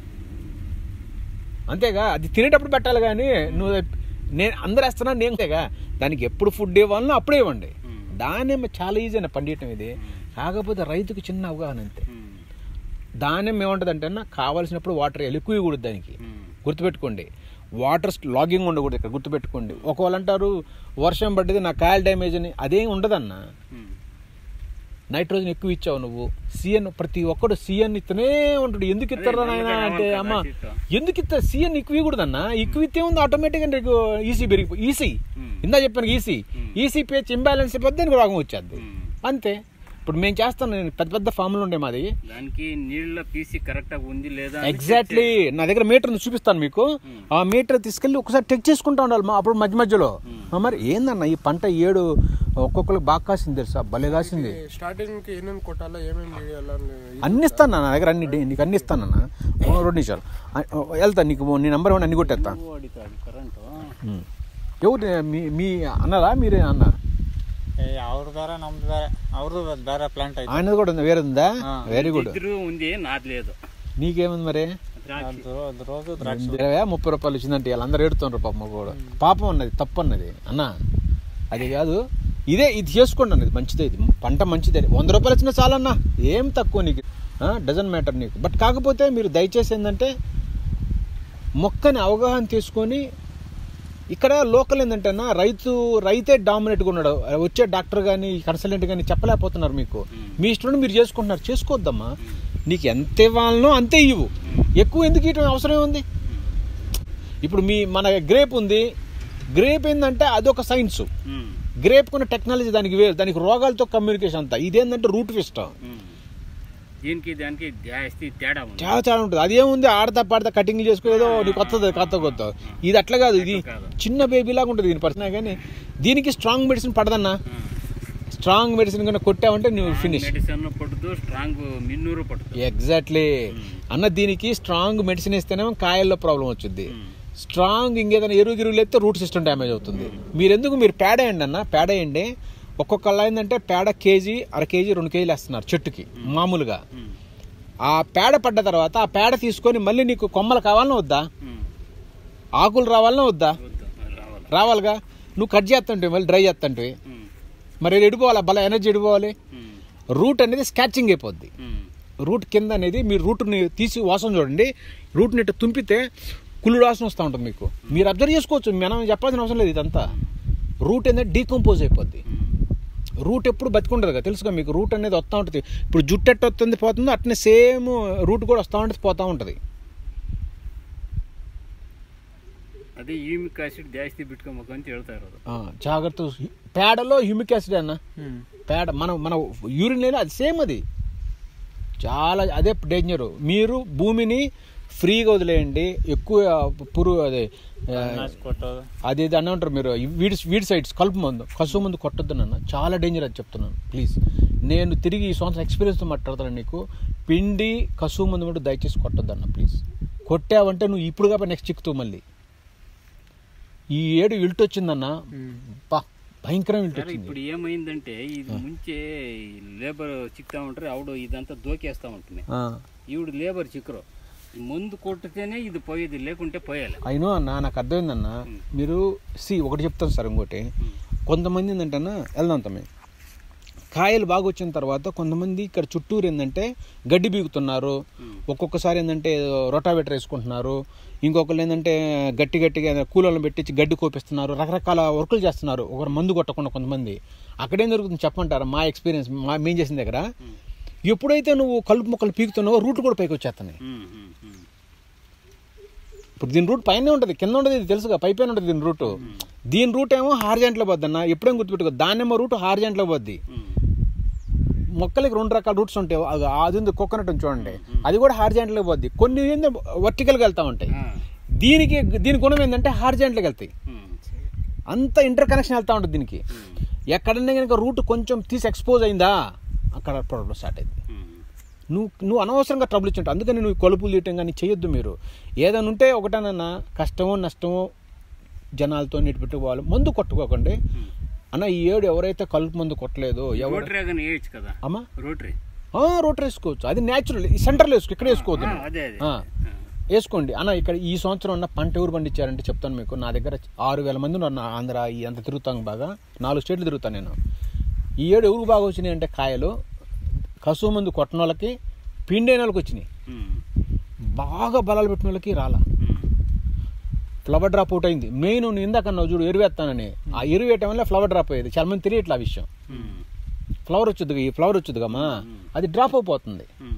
అంతేగా అది తినేటప్పుడు పెట్టాలి కానీ నువ్వు నేను అందరు వేస్తున్నా నేను అంతేగా దానికి ఎప్పుడు ఫుడ్ ఇవ్వాలనో అప్పుడే ఇవ్వండి దానిమ్మ చాలా ఈజీ అని పండియటం ఇది కాకపోతే రైతుకు చిన్న అవగాహన అంతే దానిమ్మ ఏముంటుంది అంటే కావాల్సినప్పుడు వాటర్ ఎక్కువ ఇవ్వకూడదు దానికి గుర్తుపెట్టుకోండి వాటర్ లాగింగ్ ఉండకూడదు ఇక్కడ గుర్తుపెట్టుకోండి ఒకవేళ అంటారు వర్షం పడ్డది నా కాయలు డ్యామేజ్ అని అదేం ఉండదన్న నైట్రోజన్ ఎక్కువ ఇచ్చావు నువ్వు సిఎన్ ప్రతి ఒక్కడు సిఎన్ ఇస్తూనే ఉంటాడు ఎందుకు ఇస్తారా నాయన అంటే అమ్మ ఎందుకు ఇస్తా సిఎన్ ఎక్కువ ఇవ్వకూడదన్న ఎక్కువ ఇస్తే ఉంది ఆటోమేటిక్గా నీకు ఈసీ పెరిగిపో ఈసీ ఇందా చెప్పాను ఈసీ ఈసీ పేచ్ ఇంబ్యాలెన్స్ అయిపోతే నీకు రోగం వచ్చేది అంతే ఇప్పుడు మేము చేస్తాను నేను పెద్ద పెద్ద ఫామ్లు ఉండే మాది దానికి నీళ్ళ పీసీ కరెక్ట్ గా ఉంది లేదా అని ఎగ్జాక్ట్లీ నా దగ్గర మీటర్ ఉంది చూపిస్తాను మీకు ఆ మీటర్ తీసుకెళ్ళి ఒకసారి చెక్ చేసుకుంటా ఉండాలి మా అప్పుడు మధ్య మధ్యలో ఆ మరి ఏందన్న ఈ పంట ఏడు ఒక్కొక్కరికి బాగా కాసింది తెలుసా భలే కాసింది స్టార్టింగ్ కి ఏమేమి కొట్టాలో ఏమేమి చేయాలో అని అన్ని ఇస్తాను నా దగ్గర అన్ని డే- నీకు అన్ని ఇస్తానన్న ఓ, రెండు నిమిషాలు ఆ, ఓ, వెళ్తా నీకు నీ నెంబర్ ఇవ్వండి అన్ని కొట్టేస్తా ಹೊಡಿತಾವೆ ಕರೆಂಟು ఉమ్. ఎవరు మీ మీ అన్నరా మీరే అన్న ಅವ್ರದ್ದು ಬೇರೆ ನಮ್ದು ಬೇರೆ ಅವ್ರದ್ದು ಬೇರೆ ಪ್ಲಾಂಟ್ ಐತೆ ఆయనది కూడా ఉంది వేరే ఉందా వెరీ గుడ్ ఇద్దరు ఉంది నాది లేదు నీకేముంది మరి ಅದು ಅದು ರೋಸು ದ್ರಾಕ್ಷಿ ఇరవై ముప్పై రూపాయలు వచ్చిందంటే వాళ్ళందరూ ఏడుతున్నారు పాపం కూడా పాపం అన్నది తప్పు అన్నది అన్న అది కాదు ఇదే ఇది చేసుకోండి అన్నది మంచిదే ఇది పంట మంచిదే వంద రూపాయలు వచ్చినా చాలన్నా ఏం తక్కువ నీకు డజన్ మ్యాటర్ నీకు బట్ కాకపోతే మీరు దయచేసి ఏంటంటే మొక్కని అవగాహన తీసుకొని ఇక్కడ లోకల్ ఏంటంటేనా రైతు రైతే డామినేట్గా ఉన్నాడు వచ్చే డాక్టర్ కానీ కన్సల్టెంట్ కానీ చెప్పలేకపోతున్నారు మీకు మీ ఇష్టం మీరు చేసుకుంటున్నారు చేసుకోవద్దమ్మా నీకు ఎంత ఇవ్వాలనో అంతే ఇవ్వు ఎక్కువ ఎందుకు ఇవ్వడం అవసరం ఉంది ఇప్పుడు మీ మన గ్రేప్ ఉంది గ్రేప్ ఏంటంటే అదొక సైన్స్ ಹ್ಮ್ గ్రేప్ కొన్న టెక్నాలజీ దానికి వేరు దానికి రోగాలతో కమ్యూనికేషన్ అంతా ఇదేంటంటే రూట్ ఫిస్ట్ ಹ್ಮ್ దీనికి దానికి జాస్తి తేడా ఉంది చాలా చాలా ఉంటుంది అదేముంది ఆడతా పాడతా కటింగ్ చేసుకోలేదో నీకు కొత్తది కొత్త కొత్త ఇది అట్లా కాదు ఇది కాదు. చిన్న బేబీ లాగా ఉంటుంది దీని పర్సన కానీ దీనికి స్ట్రాంగ్ మెడిసిన్ పడదన్నా స్ట్రాంగ్ మెడిసిన్ కన్నా కొట్టావంటే నువ్వు ఫినిష్ ಮೆಡಿಸನ್ ಪಟ್ಟದ್ದು ಸ್ಟ್ರಾಂಗ್ మిన్నూరు పట్టుతుంది ఎగ్జాక్ట్లీ అన్న దీనికి స్ట్రాంగ్ మెడిసిన్ ఇస్తేనేమో కాయల్లో ప్రాబ్లం వచ్చింది స్ట్రాంగ్ ఇంకేదైనా ఎరువు గిరువులు ఎత్తే రూట్ సిస్టమ్ డ్యామేజ్ అవుతుంది మీరు ఎందుకు మీరు పేడ వేయండి అన్న పేడ వేయండి ఒక్కొక్కళ్ళ ఏంటంటే పేడ కేజీ అర కేజీ రెండు కేజీలు వేస్తున్నారు చెట్టుకి మామూలుగా ఆ పేడ పడ్డ తర్వాత ఆ పేడ తీసుకొని మళ్ళీ నీకు కొమ్మలు కావాలన్నా వద్దా ఆకులు రావాలన్నా వద్దా రావాలి రావాలిగా నువ్వు కట్ చేస్తుంటే మళ్ళీ డ్రై చేస్తుంటే ಹ್ಮ್ మరి ఎడిపోవాలి బల ఎనర్జీ ఎడిపోవాలి ಹ್ಮ್ రూట్ అనేది స్కాచింగ్ అయిపోద్ది ಹ್ಮ್ రూట్ కింద అనేది మీరు రూట్ని తీసి వాసన చూడండి రూట్ని ఇట్లా తుంపితే కుళ్ళు వాసన వస్తూ ఉంటుంది మీకు మీరు అబ్జర్వ్ చేసుకోవచ్చు మనం చెప్పాల్సిన అవసరం లేదు ఇదంతా రూట్ అనేది డీకంపోజ్ అయిపోద్ది రూట్ ఎప్పుడు బతికుండదు కదా తెలుసుగా మీకు రూట్ అనేది వస్తూ ఉంటుంది ఇప్పుడు జుట్టు ఎట్ట వస్తుంది పోతుందో అట్నే సేమ్ రూట్ కూడా వస్తూ ఉంటుంది పోతూ ఉంటుంది ಅದೇ ಯೂಮಿಕ್ ಆಸಿಡ್ ಜಾಸ್ತಿ ಬಿಟ್ಕೊಬೇಕು ಅಂತ ಹೇಳ್ತಾ ಇರೋದು ఆ, జాగ్రత్త పేడలో హ్యూమిక్ యాసిడ్ అన్న పేడ మనం మన యూరిన్ అది సేమ్ అది చాలా అదే డేంజర్ మీరు భూమిని ఫ్రీగా వదిలేయండి ఎక్కువ పురుగు అదే ఆ, ನಾಚ್ ಕೊಟ್ಟೋದು అది ఇది అని ఉంటారు మీరు వీడి వీడి సైడ్స్ కలుపు మందు కసువు మందు కొట్టొద్దు నాన్న చాలా డేంజర్ అది చెప్తున్నాను ప్లీజ్ నేను తిరిగి ఈ సంవత్సరం ఎక్స్పీరియన్స్తో మాట్లాడుతాను నీకు పిండి కసువు మందు మటు దయచేసి కొట్టొద్దు అన్న ప్లీజ్ కొట్టావంటే నువ్వు ఇప్పుడు కాబట్టి నెక్స్ట్ చిక్కుతావు మళ్ళీ ఈ ఏడు ఇల్టు వచ్చిందన్న బా భయంకరం ఇల్టు సరే వచ్చింది ఇప్పుడు ఏమైందంటే ఇది ముంచే లేబర్ చిక్తా ఉంటారు ఆవిడ ఇదంతా దోకేస్తా ఉంటుంది ఆ. ఈవిడ లేబర్ చిక్కరు ముందు కొట్టితేనే ఇది పోయేది లేకుంటే పోయాలి అయినో అన్న నాకు అర్థమైందన్న మీరు సి ఒకటి చెప్తాను సార్ ఇంకోటి కొంతమంది ఏంటంటే వెళ్దాం తమ్మి కాయలు బాగా వచ్చిన తర్వాత కొంతమంది ఇక్కడ చుట్టూరు ఏంటంటే గడ్డి బీగుతున్నారు ఒక్కొక్కసారి ఏంటంటే రొటావేటర్ వేసుకుంటున్నారు ఇంకొకరు ఏంటంటే గట్టి గట్టిగా కూలర్లను పెట్టించి గడ్డి కోపిస్తున్నారు రకరకాల వర్కులు చేస్తున్నారు ఒకరు మందు కొట్టకుండా కొంతమంది అక్కడేం జరుగుతుంది చెప్పంటారా మా ఎక్స్పీరియన్స్ మా మేము చేసిన దగ్గర ఎప్పుడైతే నువ్వు కలుపు మొక్కలు పీకుతున్నావో రూట్లు కూడా పైకి వచ్చేస్తున్నాయి ಹ್ಮ್ ಹ್ಮ್ ಹ್ಮ್ ఇప్పుడు దీని రూట్ పైన ఉంటుంది కింద ఉంటుంది ఇది తెలుసుగా పై పైన ఉంటుంది దీని రూట్ దీని రూట్ ఏమో హార్జెంట్లో పోద్ది అన్న ఎప్పుడేం గుర్తుపెట్టుకో దాన్నేమో రూట్ హార్జెంట్లో పోద్ది ಹ್ಮ್ మొక్కలకి రెండు రకాల రూట్స్ ఉంటాయి అది అది ఉంది కోకోనట్ ఉంది చూడండి అది కూడా హార్జెంట్లో పోద్ది కొన్ని ఏందో వర్టికల్గా వెళ్తా ఉంటాయి ಹಾ. దీనికి దీని గుణం ఏంటంటే హార్జెంట్లోకి వెళ్తాయి ಹ್ಮ್ అంత ఇంటర్ కనెక్షన్ వెళ్తా ఉంటుంది దీనికి ఎక్కడన్నా కనుక రూట్ కొంచెం తీసి ఎక్స్పోజ్ అయిందా అక్కడ ప్రాబ్లం స్టార్ట్ అయింది ಹ್ಮ್ నువ్వు నువ్వు అనవసరంగా ట్రబుల్ ఇచ్చుంటావు అందుకని నువ్వు కొలుపులు తీయటం కానీ చేయొద్దు మీరు ఏదైనా ఉంటే ఒకటేనన్నా కష్టమో నష్టమో జనాలతో నీటి పెట్టుకోవాలి మందు కొట్టుకోకండి అన్న ఈ ఏడు ఎవరైతే కలుపు మందు కొట్టలేదు ఎవరు రోటరీ ಆಗನ ಏಜ್ కదా అమ్మా రోటరీ రోటర్ వేసుకోవచ్చు అది న్యాచురల్ ఈ సెంటర్లో వేసుకో ఇక్కడ వేసుకోవద్దు నువ్వు. అదే అదే ఆ. వేసుకోండి అన్న ఇక్కడ ఈ సంవత్సరం ఉన్న పంట ఎవరు పండించారంటే చెప్తాను మీకు నా దగ్గర ఆరు వేల మంది ఉన్నారు నా ఆంధ్ర ఈ అంత తిరుగుతాం బాగా నాలుగు స్టేట్లు తిరుగుతాను నేను ఈ ఏడు ఎవరికి బాగా వచ్చినాయి అంటే కాయలు కసువు మందు కొట్టిన వాళ్ళకి పిండైన వాళ్ళకి వచ్చినాయి ಹ್ಮ್ బాగా బలాలు పెట్టిన వాళ్ళకి రాలా ಹ್ಮ್ ఫ్లవర్ డ్రాప్ అవుట్ అయింది మెయిన్ నేను ఇందాక అన్నావు చూడు ఎరువేస్తానని ఆ ఎరువు వేయటం వల్ల ఫ్లవర్ డ్రాప్ అయ్యేది చాలా మంది తెలియట్లే ఆ విషయం ಹ್ಮ್ ఫ్లవర్ వచ్చుద్ది ఈ ఫ్లవర్ వచ్చుద్దిగమ్మా అది డ్రాప్ అయిపోతుంది ಹ್ಮ್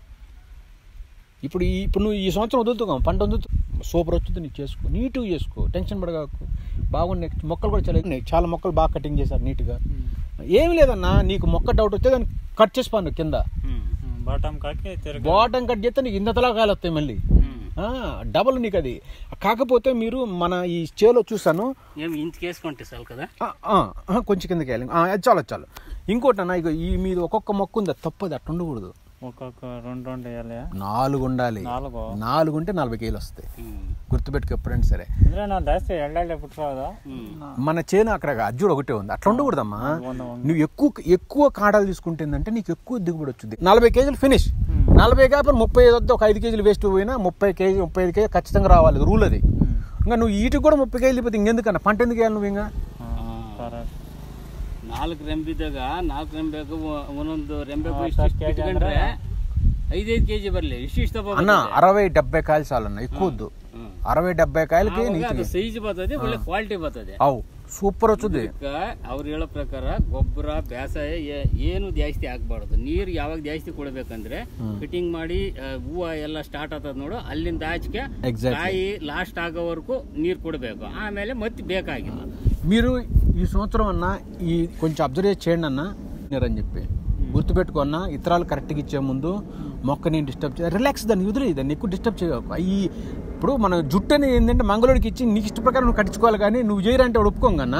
ఇప్పుడు ఈ ఇప్పుడు నువ్వు ఈ సంవత్సరం వదులుతుగా పంట వదులుతు సూపర్ వచ్చింది నీకు చేసుకో నీట్గా చేసుకో టెన్షన్ పడగాకు బాగున్నాయి మొక్కలు కూడా చాలా ఉన్నాయి చాలా మొక్కలు బాగా కటింగ్ చేశారు నీట్గా ఏమి లేదన్నా నీకు మొక్క డౌట్ వస్తే దాన్ని కట్ చేసి పాను కింద ಹ್ಮ್ ಬಾಟಮ್ ಹಾಕಿ ತಿರ್ಗಿ బాటం కట్ చేస్తే నీకు ఇంతలా కాయలు వస్తాయి మళ్ళీ ಹ್ಮ್ ఆ, డబల్ నీకు అది కాకపోతే మీరు మన ఈ చేలో చూసాను ఏం ఇంటికి వేసుకుంటే చాలు కదా ఆ, ఆ, ఆ, కొంచెం కిందకి వెళ్ళి ఆ, అది చాలు అది చాలు ఇంకోటి అన్న ఇక ఈ మీద ఒక్కొక్క మొక్క ఉంది అది తప్పదు అట్లా ఉండకూడదు ఒక్కొక్క రెండు రెండు వేయాలి నాలుగు ఉండాలి నాలుగు నాలుగు ఉంటే నలభై కేజీలు వస్తాయి గుర్తుపెట్టుకో ఎప్పుడైనా సరే ಅಂದ್ರೆ ನಾವು ಜಾಸ್ತಿ ಎಳ್ಳೆಳ್ಳೆ ಬಿಟ್ರೋದು మన చేను అక్కడ అజ్జుడు ఒకటే ఉంది అట్లా ఉండకూడదమ్మా నువ్వు ఎక్కువ ఎక్కువ కాడాలు తీసుకుంటుందంటే నీకు ఎక్కువ దిగుబడి వచ్చింది నలభై కేజీలు ఫినిష్ నలభై కాకపోతే ముప్పై ఐదు వద్ద ఒక ఐదు కేజీలు వేస్ట్ పోయినా ముప్పై కేజీ ముప్పై ఐదు కేజీ ఖచ్చితంగా రావాలి రూల్ అది ఇంకా నువ్వు ఈటికి కూడా ముప్పై కేజీలు పోతే ఇంకెందుకన్నా పంట ఎందుకు వేయాలి నువ్వు ఇంకా ಕರೆಕ್ಟ್ ನಾಲ್ಕು ರೆಂಬಿದ್ದಾಗ ನಾಲ್ಕು ರೆಂಬೆಗೂ ಒ- ಒಂದೊಂದು ರೆಂಬೆಗೂ ಇಷ್ಟು ಇಷ್ಟು ಇಟ್ಕೊಂಡ್ರೆ ಐದೈದು ಕೆಜಿ ಬರ್ಲಿ ಇಷ್ಟು ಇಷ್ಟ అన్న అరవై డెబ్బై కాయలు చాలన్న ఎక్కువ వద్దు అరవై డెబ్బై కాయలకి నీకు ಅದು ಸೈಜ್ ಬರ್ತದೆ ಒಳ್ಳೆ ಕ್ವಾಲಿಟಿ ಬರ್ತದೆ అవు సూపర్ వచ్చుద్ది ಅದಕ್ಕ ಅವ್ರು ಹೇಳೋ ಪ್ರಕಾರ ಗೊಬ್ಬರ ಬೇಸಾಯ ಏ- ಏನು ಜಾಸ್ತಿ ಹಾಕ್ಬಾರ್ದು ನೀರು ಯಾವಾಗ ಜಾಸ್ತಿ ಕೊಡ್ಬೇಕಂದ್ರೆ ಫಿಟ್ಟಿಂಗ್ ಮಾಡಿ ಆ, ಹೂವು ಎಲ್ಲ ಸ್ಟಾರ್ಟ್ ಆಗ್ತದ ನೋಡು ಅಲ್ಲಿಂದ ಆಚೆಗೆ Exactly. ಕಾಯಿ ಲಾಸ್ಟ್ ಆಗೋವರೆಗೂ ನೀರು ಕೊಡಬೇಕು ಆಮೇಲೆ ಮತ್ತೆ ಬೇಕಾಗಿಲ್ಲ మీరు ఈ సంవత్సరం అన్న ఈ కొంచెం అబ్జర్వ్ చేయండి అన్న అని చెప్పి గుర్తుపెట్టుకో అన్న ఇతరాలు కరెక్ట్గా ఇచ్చే ముందు మొక్కని డిస్టర్బ్ చే రిలాక్స్ దాన్ని వదిలే దాన్ని ఎక్కువ డిస్టర్బ్ చేయకు ఈ ఇప్పుడు మన జుట్టుని ఏంటంటే మంగళూడికి ఇచ్చి నీకు ఇష్ట ప్రకారం నువ్వు కట్టించుకోవాలి కానీ నువ్వు చేయరంటే వాడు ఒప్పుకోం కన్నా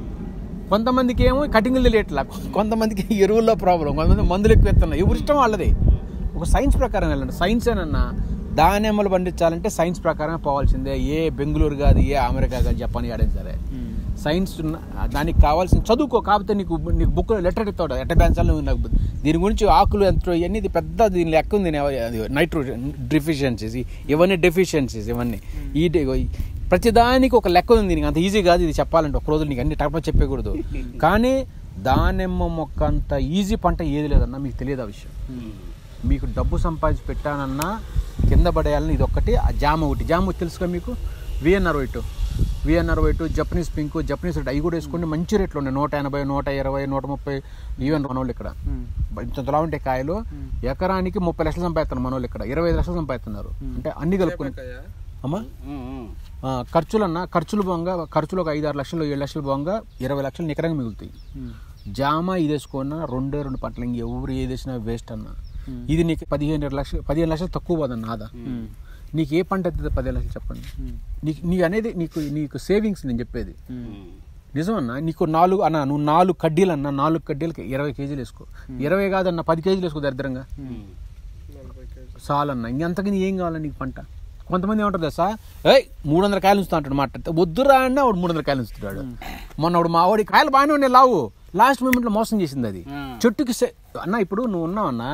కొంతమందికి ఏమో కటింగ్లు తెలియట్లా కొంతమందికి ఎరువుల్లో ప్రాబ్లం కొంతమంది మందులు ఎక్కువ ఎత్తున్నారు ఎవరి ఇష్టం వాళ్ళది ఒక సైన్స్ ప్రకారం వెళ్ళండి సైన్స్ ఏనన్నా దానిమ్మలు పండించాలంటే సైన్స్ ప్రకారం పోవాల్సిందే ఏ బెంగళూరు కాదు ఏ అమెరికా కాదు జపాన్ ఆడేది సరే సైన్స్ ఉన్న- దానికి కావాల్సిన చదువుకో కాకపోతే నీకు నీకు బుక్ లెటర్ ఇస్తాడు ఎట్ట పెంచాలి నువ్వు నాకు దీని గురించి ఆకులు ఎంత ఇవన్నీ ఇది పెద్ద దీని లెక్క ఉంది నైట్రో డెఫిషియన్సీస్ ఇవన్నీ డెఫిషియన్సీస్ ఇవన్నీ ఈ డే- ఈ ప్రతిదానికి ఒక లెక్క ఉంది నీకు అంత ఈజీ కాదు ఇది చెప్పాలంటే ఒక రోజు నీకు అన్ని టైప్ చెప్పకూడదు కానీ దానిమ్మ మొక్క అంత ఈజీ పంట ఏది లేదన్నా మీకు తెలియదు ఆ విషయం మీకు డబ్బు సంపాదించి పెట్టానన్నా కింద పడేయాలని ఇది ఒక్కటి ఆ జామ ఒకటి జామ ఒకటి తెలుసుగా మీకు VNR white VNR white Japanese pink Japanese red అవి కూడా వేసుకోండి మంచి రేట్లు ఉన్నాయి నూట ఎనభై నూట ఇరవై నూట ముప్పై ఈవెన్ మనోళ్ళు ఇక్కడ ఇంతలా ఉంటే కాయలు ఎకరానికి ముప్పై లక్షలు సంపాదిస్తున్నారు మనోళ్ళు ఇక్కడ ఇరవై ఐదు లక్షలు సంపాదిస్తున్నారు అంటే అన్ని కలుపుకుని అమ్మా ಹ್ಮ್ ಹ್ಮ್ ఆ, ఖర్చులన్నా ఖర్చులు పోగా ఖర్చులు ఒక ఐదు ఆరు లక్షలు ఏడు లక్షలు పోగా ఇరవై లక్షలు నికరంగా మిగులుతాయి జామ ఇది వేసుకున్నా రెండే రెండు పంటలు ఇంక ఎవరు ఏది వేసినా వేస్ట్ అన్న ఇది నీకు పదిహేను లక్షలు పదిహేను లక్షలు తక్కువ పోదన్న ఆదా నీకు ఏ పంట అవుతుంది పదిహేను లక్షలు చెప్పండి నీకు నీ అనేది నీకు నీకు సేవింగ్స్ నేను చెప్పేది నిజమన్నా నీకు నాలుగు అన్న నువ్వు నాలుగు కడ్డీలు అన్న నాలుగు కడ్డీలకి ఇరవై కేజీలు వేసుకో ఇరవై కాదన్న పది కేజీలు వేసుకో దరిద్రంగా చాలన్న ఇంకంతకని ఏం కావాలని నీకు పంట కొంతమంది ఏమంటారు తెలుసా ఏయ్ మూడు వందల కాయలు ఉంచుతా అంటాడు మాట్లాడితే వద్దురా అన్న వాడు మూడు వందల కాయలు ఉంచుతాడు మొన్న వాడు మా వాడి కాయలు బాగానే ఉన్నాయి లావు లాస్ట్ మూమెంట్లో మోసం చేసింది అది చెట్టుకి సే- అన్న ఇప్పుడు నువ్వు ఉన్నావు అన్న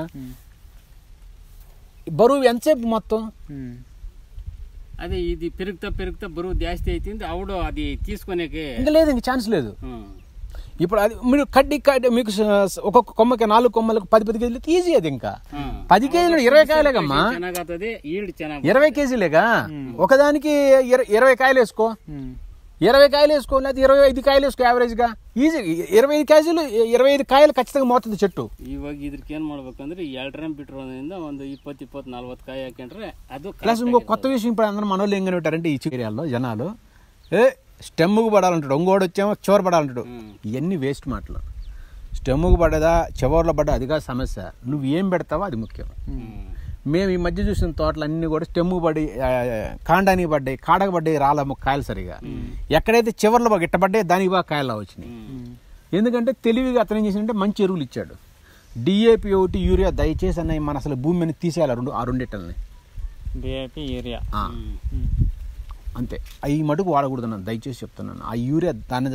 బరువు ఎంతసేపు మొత్తం అదే ఇది పెరుగుతా పెరుగుతా బరువు జాస్తి అవుతుంది ఆవిడ అది తీసుకునేకి ఇంకా లేదు ఇంక ఛాన్స్ లేదు ಹ್ಮ್. ఇప్పుడు అది మీరు కడ్డీ కడ్డీ మీకు స- ఒక్కొక్క కొమ్మకి నాలుగు కొమ్మలకు పది పది కేజీలు ఈజీ అది ఇంకా పది కేజీలు ఇరవై కాయలేగమ్మా ಚೆನ್ನಾಗಾಗ್ತದೆ ಈಲ್ಡ್ ಚೆನ್ನಾಗಿ ఇరవై కేజీలేగా ఒకదానికి ఇర- ఇరవై కాయలు వేసుకో ఇరవై కాయలు వేసుకో లేదా ఇరవై ఐదు కాయలు వేసుకో యావరేజ్ గా ఈజీ ఇరవై ఐదు కేజీలు ఇరవై ఐదు కాయలు ఖచ్చితంగా మోతుంది చెట్టు ಇವಾಗ ಇದಕ್ಕೆ ಏನ್ ಮಾಡ್ಬೇಕಂದ್ರೆ ಎರಡರ ಬಿಟ್ಟಿರೋದ್ರಿಂದ ಒಂದು ಇಪ್ಪತ್ತು ಇಪ್ಪತ್ತು ನಲ್ವತ್ತು ಕಾಯಿ ಹಾಕೊಂಡ್ರೆ ಅದು ప్లస్ ఇంకో కొత్త విషయం ఇప్పుడు అందరూ మన వాళ్ళు ఏం కనిపెట్టారంటే ఈ ఏరియాలో జనాలు ఏ స్టెమ్ముకు పడాలంటాడు ఇంకోడు వచ్చేమో చివరి పడాలంటాడు ఇవన్నీ వేస్ట్ మాటలు స్టెమ్ముకు పడ్డదా చివరిలో పడ్డా అది కాదు సమస్య నువ్వు ఏం పెడతావో అది ముఖ్యం మేము ఈ మధ్య చూసిన తోటలు అన్ని కూడా స్టెమ్ము పడి ఆ, కాండానికి పడ్డాయి కాడకు పడ్డాయి రాల కాయలు సరిగా ఎక్కడైతే చివర్లో బాగా ఇట్టబడ్డాయి దానికి బాగా కాయలు వచ్చినాయి ఎందుకంటే తెలివిగా అతను ఏం చేసిందంటే మంచి ఎరువులు ఇచ్చాడు డిఏపి ఒకటి యూరియా దయచేసి అన్న మన అసలు భూమి మీద తీసేయాలి ఆ రెండు ఆ రెండిట్టల్ని ಡಿ ಐ పి ఏరియా ఆ, అంతే ఈ మటుకు వాడకూడదు అన్న దయచేసి చెప్తున్నాను ఆ యూరియా దాని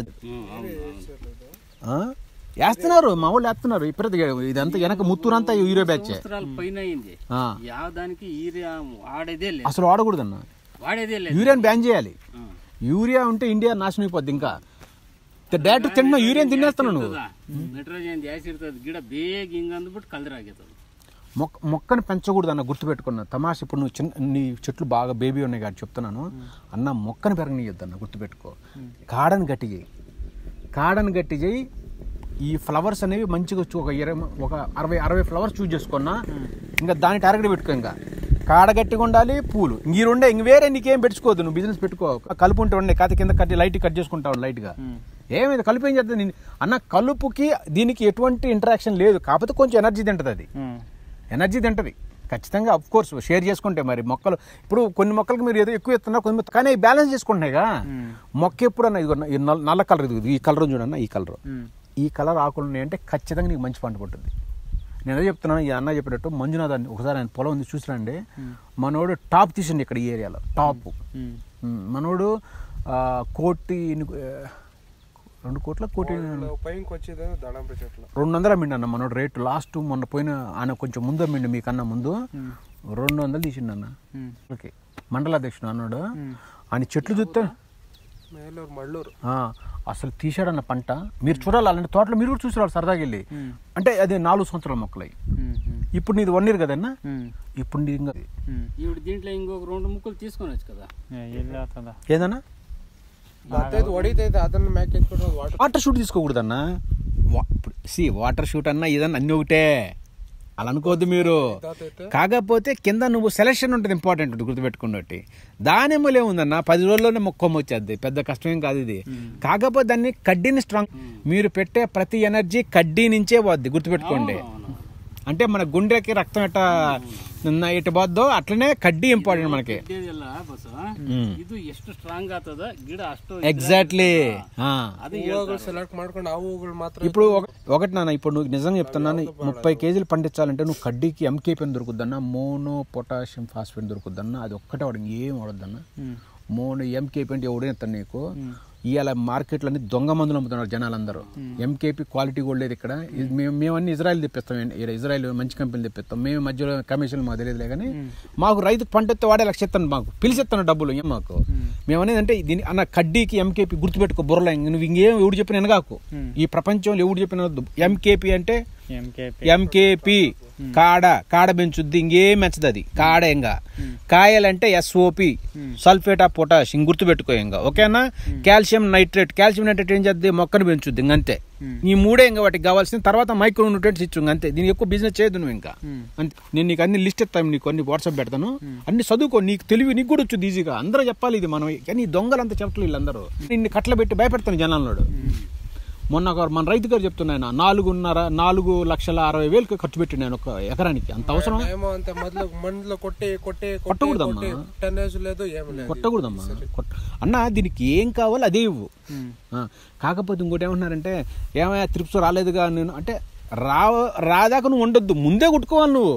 ఆ? వేస్తున్నారు మా వాళ్ళు వేస్తున్నారు ఇప్పుడు ఇదంతా వెనక ముత్తూరంతా యూరియా బ్యాచ్ సంవత్సరాల పైన అయింది ಯಾವ దానికి ఈరియా వాడేదే లేదు అసలు వాడకూడదన్న వాడేదే లేదు యూరియాని బ్యాన్ చేయాలి ಹ್ಮ್. యూరియా ఉంటే ఇండియా నాశనం అయిపోద్ది ఇంకా డైరెక్ట్ తింటున్నా యూరియాని తినేస్తున్నావు నువ్వు ನೈಟ್ರೋಜನ್ ಜಾಸ್ತಿ ಇರ್ತದೆ ಗಿಡ ಬೇಗ ಹಿಂಗ ಅಂದ್ಬಿಟ್ಟು ಕಲ್ದ್ರ ಆಗೈತದ మొక్క మొక్కను పెంచకూడదు అన్న గుర్తుపెట్టుకున్నా తమాష ఇప్పుడు నువ్వు చిన్న నీ చెట్లు బాగా బేబీ ఉన్నాయి కాబట్టి చెప్తున్నాను అన్న మొక్కను పెరగనీయొద్దు అన్న గుర్తుపెట్టుకో కాడని గట్టి చేయి కాడని గట్టి చేయి ఈ ఫ్లవర్స్ అనేవి మంచిగా వచ్చి ఒక ఇరవై ఒక అరవై అరవై ఫ్లవర్స్ చూస్ చేసుకున్నా ఇంకా దాని టార్గెట్ పెట్టుకో ఇంకా కాడ గట్టిగా ఉండాలి పూలు ఇంక ఈ రెండే ఇంక వేరే నీకేం పెట్టుకోవద్దు నువ్వు బిజినెస్ పెట్టుకో కలుపు ఉంటే ఉండే కాత కింద కట్టి లైట్ కట్ చేసుకుంటావు లైట్గా ఏమైంది కలుపు ఏం చేస్తుంది నేను- అన్న కలుపుకి దీనికి ఎటువంటి ఇంటరాక్షన్ లేదు కాకపోతే కొంచెం ఎనర్జీ తింటుంది అది ఎనర్జీ తింటది ఖచ్చితంగా అఫ్ కోర్స్ షేర్ చేసుకుంటే మరి మొక్కలు ఇప్పుడు కొన్ని మొక్కలకు మీరు ఏదో ఎక్కువ ఇస్తున్నారు కొన్ని మొక్క- కానీ బ్యాలెన్స్ చేసుకుంటున్నాయిగా మొక్క ఎప్పుడన్నా ఇదిగో ఈ నల్ల- నల్ల కలర్ ఇది ఈ కలర్ చూడన్న ఈ కలర్ ఈ కలర్ ఆకులు ఉన్నాయంటే ఖచ్చితంగా నీకు మంచి పంట పడుతుంది నేను అదే చెప్తున్నాను ఈ అన్న చెప్పినట్టు మంజునాథ్ అని ఒకసారి ఆయన పొలం ఉంది చూసిరండి మనోడు టాప్ తీసిండి ఇక్కడ ఈ ఏరియాలో టాప్ ఉమ్. ఉమ్, మనోడు ఆ, కోటి ఎన్ని- ఆ, రెండు కోట్ల కోటి పైకి వచ్చేది దాడంపై చెట్లు రెండు వందలు అమ్మిండి అన్న మనోడు రేటు లాస్ట్ మొన్న పోయిన ఆయన కొంచెం ముందు అమ్మిండి మీకన్నా ముందు రెండు వందలు తీసిండు అన్న ఉమ్. ఓకే మండలాధ్యక్షుడు అన్నాడు ఆయన చెట్లు చూస్తే మేలూరు మళ్ళూరు ఆ, అసలు తీసాడన్న పంట మీరు చూడాలి అలాంటి తోటలో మీరు కూడా చూసేవాళ్ళు సరదాగా వెళ్ళి అంటే అది నాలుగు సంవత్సరాల మొక్కలు అవి ఉమ్. ఉమ్. ఇప్పుడు నీది వన్ ఇయర్ కదన్నా ఉమ్. ఇప్పుడు నీది ఇంకా ఉమ్. ఈవిడ దీంట్లో ఇంకొక రెండు ముక్కలు తీసుకొనొచ్చు కదా ఏ, ఎల్లు అవుతుందా ఏదన్నా అత్తైతే ఒడితైతే అతన్ని మ్యాక్ ఎత్తుకుంటే వాటర్ వాటర్ షూట్ తీసుకోకూడదన్నా వా- ఇప్పుడు సి వాటర్ షూట్ అన్నా ఇదన్నా అన్నీ ఒకటే అలా అనుకోవద్దు మీరు అయితే కాకపోతే కింద నువ్వు సెలక్షన్ ఉంటుంది ఇంపార్టెంట్ గుర్తుపెట్టుకున్నట్టు దానిమ్మలే ఉందన్న పది రోజుల్లోనే మొక్కం వచ్చేది పెద్ద కష్టమేం కాదు ఇది కాకపోతే దాన్ని కడ్డీని స్ట్రాంగ్ మీరు పెట్టే ప్రతి ఎనర్జీ కడ్డీ నుంచే పోద్ది గుర్తుపెట్టుకోండి అంటే మన గుండెకి రక్తం ఎట్ట నిన్న ఎటు పోద్దో అట్లనే కడ్డీ ఇంపార్టెంట్ మనకి ಇದ್ದೆಲ್ಲ ಬಸ್ ಇದು ಎಷ್ಟು ಸ್ಟ್ರಾಂಗ್ ಆಗ್ತದ ಗಿಡ ಅಷ್ಟು ఎగ్జాక్ట్లీ ಅದು హూవుಗಳು సెలెక్ట్ ಮಾಡ್ಕೊಂಡು ಆ హూవుಗಳು మాత్రం ఇప్పుడు ఒక- ఒకటి నాన్న ఇప్పుడు నువ్వు నిజంగా చెప్తున్నాను ముప్పై కేజీలు పండించాలంటే నువ్వు కడ్డీకి ఎంకేపీ అని దొరుకుద్దన్నా మోనో పొటాషియం ఫాస్ఫేట్ దొరుకుద్దన్నా అది ఒక్కటే వాడు ఇంకేం వాడద్దన్నా మోనో ఎంకేపీ అంటే ఎవడే ఇస్తాను నీకు ఇవాళ మార్కెట్లో అన్ని దొంగ మందులు అమ్ముతున్నారు జనాలందరూ ఎంకేపీ క్వాలిటీ కూడా లేదు ఇక్కడ ఇది మేము మేమన్నీ ఇజ్రాయెల్ తెప్పిస్తాం ఈడ ఇజ్రాయెల్ మంచి కంపెనీలు తెప్పిస్తాం మేము మధ్యలో కమిషన్ మాకు తెలియదులే కానీ మాకు రైతు పంట ఎత్తే వాడే లక్ష ఇస్తాను మాకు పిలిచిస్తాను డబ్బులు ఏం మాకు మేమనేది అంటే దీని అన్న కడ్డీకి ఎంకేపీ గుర్తుపెట్టుకో బుర్రలో ఇంక నువ్వు ఇంకేం ఎవడు చెప్పిన ఎనగాకు ఈ ప్రపంచంలో ఎవడు చెప్పిన ఎంకేపీ అంటే ఎంకేపీ ఎంకేపీ కాడ కాడ పెంచుద్ది ఇంకేం మెచ్చదు అది కాడ ఇంకా కాయలంటే ఎస్ఓపి సల్ఫేట్ ఆఫ్ పొటాష్ ఇంక గుర్తుపెట్టుకో ఇంకా ఓకేనా కాల్షియం నైట్రేట్ కాల్షియం నైట్రేట్ ఏం చేద్ది మొక్కను పెంచుద్ది ఇంకంతే ఈ మూడే ఇంకా వాటికి కావాల్సిన తర్వాత మైక్రో న్యూట్రియన్స్ ఇచ్చు అంతే దీనికి ఎక్కువ బిజినెస్ చేయదు నువ్వు ఇంకా అంతే నేను నీకు అన్ని లిస్ట్ ఇస్తాను నీకు అన్ని వాట్సాప్ పెడతాను అన్ని చదువుకో నీకు తెలివి నీకు కూడా వచ్చుద్ది ఈజీగా అందరూ చెప్పాలి ఇది మనం కానీ ఈ దొంగలంతా చెప్పట్లేదు వీళ్ళందరూ నిన్ను కట్ల పెట్టి భయపెడతాను జనాలను మొన్న ఒక మన రైతు గారు చెప్తున్నాయన నాలుగున్నర నాలుగు లక్షల అరవై వేలు ఖర్చు పెట్టిండు ఆయన ఒక ఎకరానికి అంత అవసరం ఏమో అంతే మొదలు మందులో కొట్టి కొట్టి కొట్టి కొట్టకూడదమ్మా. కొట్టి టెన్నేజ్ లేదు ఏమి లేదు కొట్టకూడదమ్మా కొట్ట అన్న దీనికి ఏం కావాలో అదే ఇవ్వు ఆ, కాకపోతే ఇంకోటి ఏమంటున్నారంటే ఏమయ్యా త్రిప్స్ రాలేదుగా నేను అంటే రా రాదాక నువ్వు ఉండొద్దు ముందే కొట్టుకోవాలి నువ్వు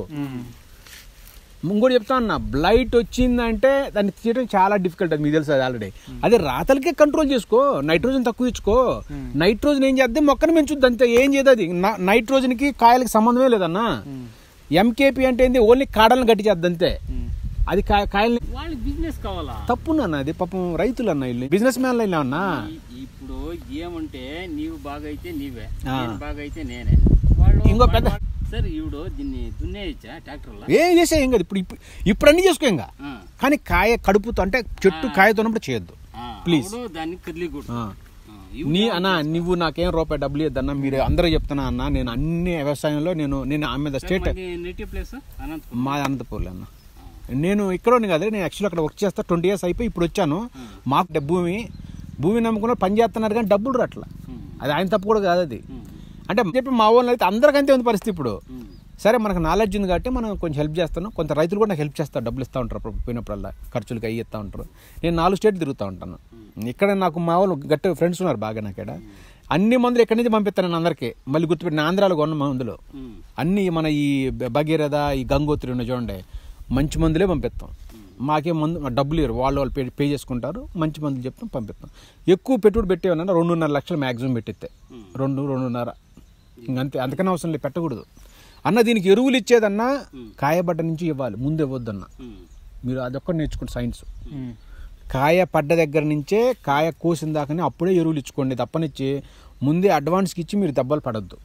ఇంకోటి చెప్తా అన్న బ్లైట్ వచ్చిందంటే దాన్ని తీయడం చాలా డిఫికల్ట్ అది మీకు తెలుసు అది ఆల్రెడీ అదే రాతలకే కంట్రోల్ చేసుకో నైట్రోజన్ తక్కువ ఇచ్చుకో నైట్రోజన్ ఏం చేద్దాం మొక్కను పెంచుద్ది అంతే ఏం చేయదు అది నా- నైట్రోజన్కి కాయలకి సంబంధమే లేదన్నా ఎంకేపీ అంటే ఏంది ఓన్లీ కాడలను గట్టి చేద్ది అంతే అది కాయ కాయల్ని వాళ్ళకి బిజినెస్ కావాలా తప్పు నాన్న అది పాపం రైతులు అన్న ఇల్లు బిజినెస్ మ్యాన్లు ఇలా అన్నా ఈ- ఇప్పుడు ఏమంటే నీవు బాగా అయితే నీవే ఆ. నేను బాగా అయితే నేనే వాళ్ళు ఇంకో పెద్ద- సరే ఈవిడు దీన్ని దున్నేయచ్చా ట్రాక్టర్లో ఏం చేసే ఏం కాదు ఇప్పుడు ఇప్పుడు ఇప్పుడు అన్ని చేసుకో ఇంకా కానీ కాయ కడుపుతో అంటే చెట్టు కాయతో ఉన్నప్పుడు చేయొద్దు Please. దాన్ని కదిలి ఆ. నీ అన్న నువ్వు నాకేం రూపాయి డబ్బులు ఇద్దన్నా మీరు అందరూ చెప్తున్నా అన్న నేను అన్ని వ్యవసాయంలో నేను నేను ఆమె మీద స్టేట్ నెటివ్ ప్లేస్ అనంతపురం మా అనంతపూర్లో అన్న నేను ఇక్కడ కాదు నేను యాక్చువల్లీ అక్కడ వర్క్ చేస్తా ట్వంటీ ఇయర్స్ అయిపోయి ఇప్పుడు వచ్చాను మాకు డబ్బు భూమి భూమి నమ్ముకున్న పని చేస్తున్నారు కానీ డబ్బులు రాట్లా అది ఆయన తప్పు కూడా కాదు అది అంటే చెప్పి మా వాళ్ళు అయితే అందరికంతే ఉంది పరిస్థితి ఇప్పుడు సరే మనకు నాలెడ్జ్ ఉంది కాబట్టి మనం కొంచెం హెల్ప్ చేస్తాను కొంత రైతులు కూడా నాకు హెల్ప్ చేస్తారు డబ్బులు ఇస్తూ ఉంటారు అప్పుడు పోయినప్పుడల్లా ఖర్చులకి అయ్యి ఇస్తూ ఉంటారు నేను నాలుగు స్టేట్ తిరుగుతూ ఉంటాను ఇక్కడ నాకు మా వాళ్ళు గట్టి ఫ్రెండ్స్ ఉన్నారు బాగా నాకు ఇక్కడ అన్ని మందులు ఎక్కడి నుంచి పంపిస్తాను నేను అందరికీ మళ్ళీ గుర్తుపెట్టిన ఆంధ్రాలో కొన్న మందులు అన్ని మన ఈ భగీరథ ఈ గంగోత్రి ఉన్న చూడండి మంచి మందులే పంపిస్తాం మాకేం మందు మా డబ్బులు ఇవ్వరు వాళ్ళు వాళ్ళు పే పే చేసుకుంటారు మంచి మందులు చెప్తాం పంపిస్తాం ఎక్కువ పెట్టుబడి పెట్టేవన్నా రెండున్నర లక్షలు మ్యాక్సిమం పెట్టిస్తే రెండు రెండున్నర ఇంకంతే అంతకన్నా అవసరం లేదు పెట్టకూడదు అన్న దీనికి ఎరువులు ఇచ్చేదన్నా కాయబడ్డ నుంచి ఇవ్వాలి ముందు ఇవ్వద్దన్న మీరు అదొక్కటి నేర్చుకోండి సైన్స్ కాయ పడ్డ దగ్గర నుంచే కాయ కోసిన దాకానే అప్పుడే ఎరువులు ఇచ్చుకోండి తప్పనిచ్చి ముందే అడ్వాన్స్కి ఇచ్చి మీరు దెబ్బలు పడద్దు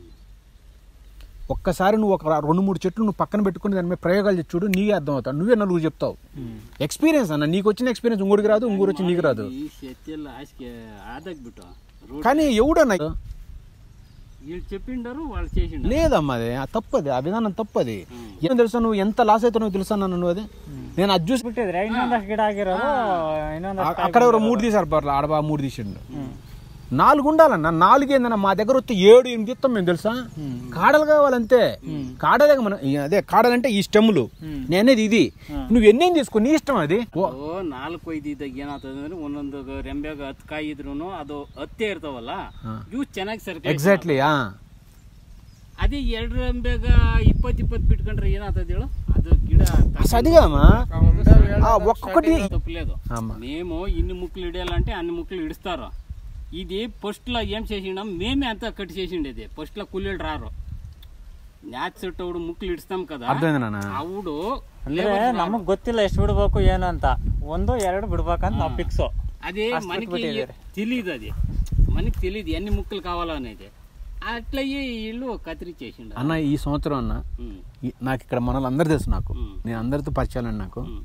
ఒక్కసారి నువ్వు ఒక రెండు మూడు చెట్లు నువ్వు పక్కన పెట్టుకుని దాని మీద ప్రయోగాలు చేసి చూడు నీకే అర్థం అవుతావు నువ్వే నలుగురు చెప్తావు ఎక్స్పీరియన్స్ అన్న నీకు వచ్చిన ఎక్స్పీరియన్స్ ఇంకోటికి రాదు ఇంకోటి వచ్చి నీకు రాదు ಈ ಶೆತ್ತಿಯೆಲ್ಲ ಹಾಸಿಗೆ ಆದಾಗ್ಬಿಟ್ಟು ರೋಡ್ కానీ ఎవడన్నా వీళ్ళు చెప్పిండారు వాళ్ళు చేసిండారు లేదమ్మా అది ఆ తప్పది ఆ విధానం తప్పది ఏం తెలుసా నువ్వు ఎంత లాస్ అవుతావు తెలుసా నన్ను నువ్వు అది నేను అది చూసి ಬಿಟ್ಟಿದ್ರೆ ಇನ್ನೊಂದಷ್ಟು ಗಿಡ ಆಗಿರೋದು ಇನ್ನೊಂದಷ್ಟು అక్కడ ఎవరో మూడు తీసారు పర్లే ఆడబా మూడు తీసిండు నాలుగు ఉండాలన్న నాలుగు ఏందన్న మా దగ్గర వస్తే ఏడు ఎనిమిది ఇస్తాం మేము తెలుసా కాడలు కావాలంతే కాడలే మన ఈ అదే కాడలంటే ఈ స్టెమ్లు నేనేది ఇది నువ్వు ఎన్నేం తీసుకో నీ ఇష్టం అది ఓ, ಅದು ನಾಲ್ಕು ಐದು ಇದ್ದಾಗ ಏನಾಗ್ತದೆ ಅಂದ್ರೆ ಒಂದೊಂದು ರೆಂಬ್ಯಾಗ ಹತ್ತು ಕಾಯಿ ಇದ್ರು ಅದು ಹತ್ತೇ ಇರ್ತಾವಲ್ಲ ಜ್ಯೂಸ್ ಚೆನ್ನಾಗಿ ಸರ್ ఎగ్జాక్ట్లీ ఆ. ಅದೇ ಎರಡು ರಂಬೆಗ ಇಪ್ಪತ್ತು ಇಪ್ಪತ್ತು ಬಿಟ್ಕೊಂಡ್ರೆ ಏನಾಗ್ತದೆ ಹೇಳು ಅದು ಗಿಡ అసలు అదిగామా ఆ ఒక్కొక్కటి తప్పలేదు అమ్మా మేము ఇన్ని ముక్కులు ఇడేయాలంటే అన్ని ముక్కులు ఇడుస్తారు ఇది ఫస్ట్లో ఏం చేసిండం మేమే అంతా కట్ చేసిండేది ఫస్ట్లో కూలీలు రారు న్యాచ్ చెట్టవుడు ముక్కులు ఇడుస్తాం కదా అర్థమైంది నాన్న అవుడు ಅಂದ್ರೆ ನಮಗ್ ಗೊತ್ತಿಲ್ಲ ಎಷ್ಟು ಬಿಡ್ಬೇಕು ಏನು ಅಂತ ಒಂದು ಎರಡು ಬಿಡ್ಬೇಕಂತ ನಾವು ಫಿಕ್ಸು అదే అಷ್ಟು మనకి బిట్టిದ್ದಾರೆ. తెలియదు అది మనకి తెలియదు ఎన్ని ముక్కలు కావాలనేది అట్లయ్యి వీళ్ళు కత్తిరించేసిండు అన్న ఈ సంవత్సరం అన్న ఉమ్, ఈ- నాకు ఇక్కడ మనల్ని అందరు తెలుసు నాకు మ్. నేను అందరితో పరిచయాలు నాకు ఉమ్,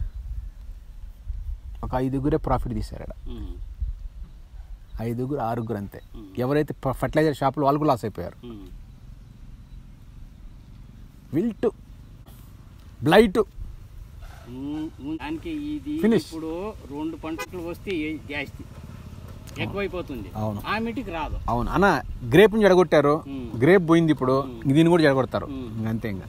ఒక ఐదుగురే ప్రాఫిట్ తీశారు ఇక్కడ ఉమ్, ఐదుగురు ఆరుగురు అంతే మ్. ఎవరైతే ఫర్టిలైజర్ షాపులు వాళ్ళు కూడా లాస్ అయిపోయారు ఉమ్. విల్ట్ బ్లైట్ ఉమ్, ఉమ్, దానికి ఇది Finish. ఇప్పుడు రెండు పంటలు వస్తే ఏ- జాస్తి ఎక్కువైపోతుంది అవును. ఆ మీటికి రాదు అవును అన్న గ్రేప్ని జడగొట్టారు మ్. గ్రేప్ పోయింది ఇప్పుడు దీన్ని కూడా జడగొడతారు మ్. ఇంక అంతే ఇంకా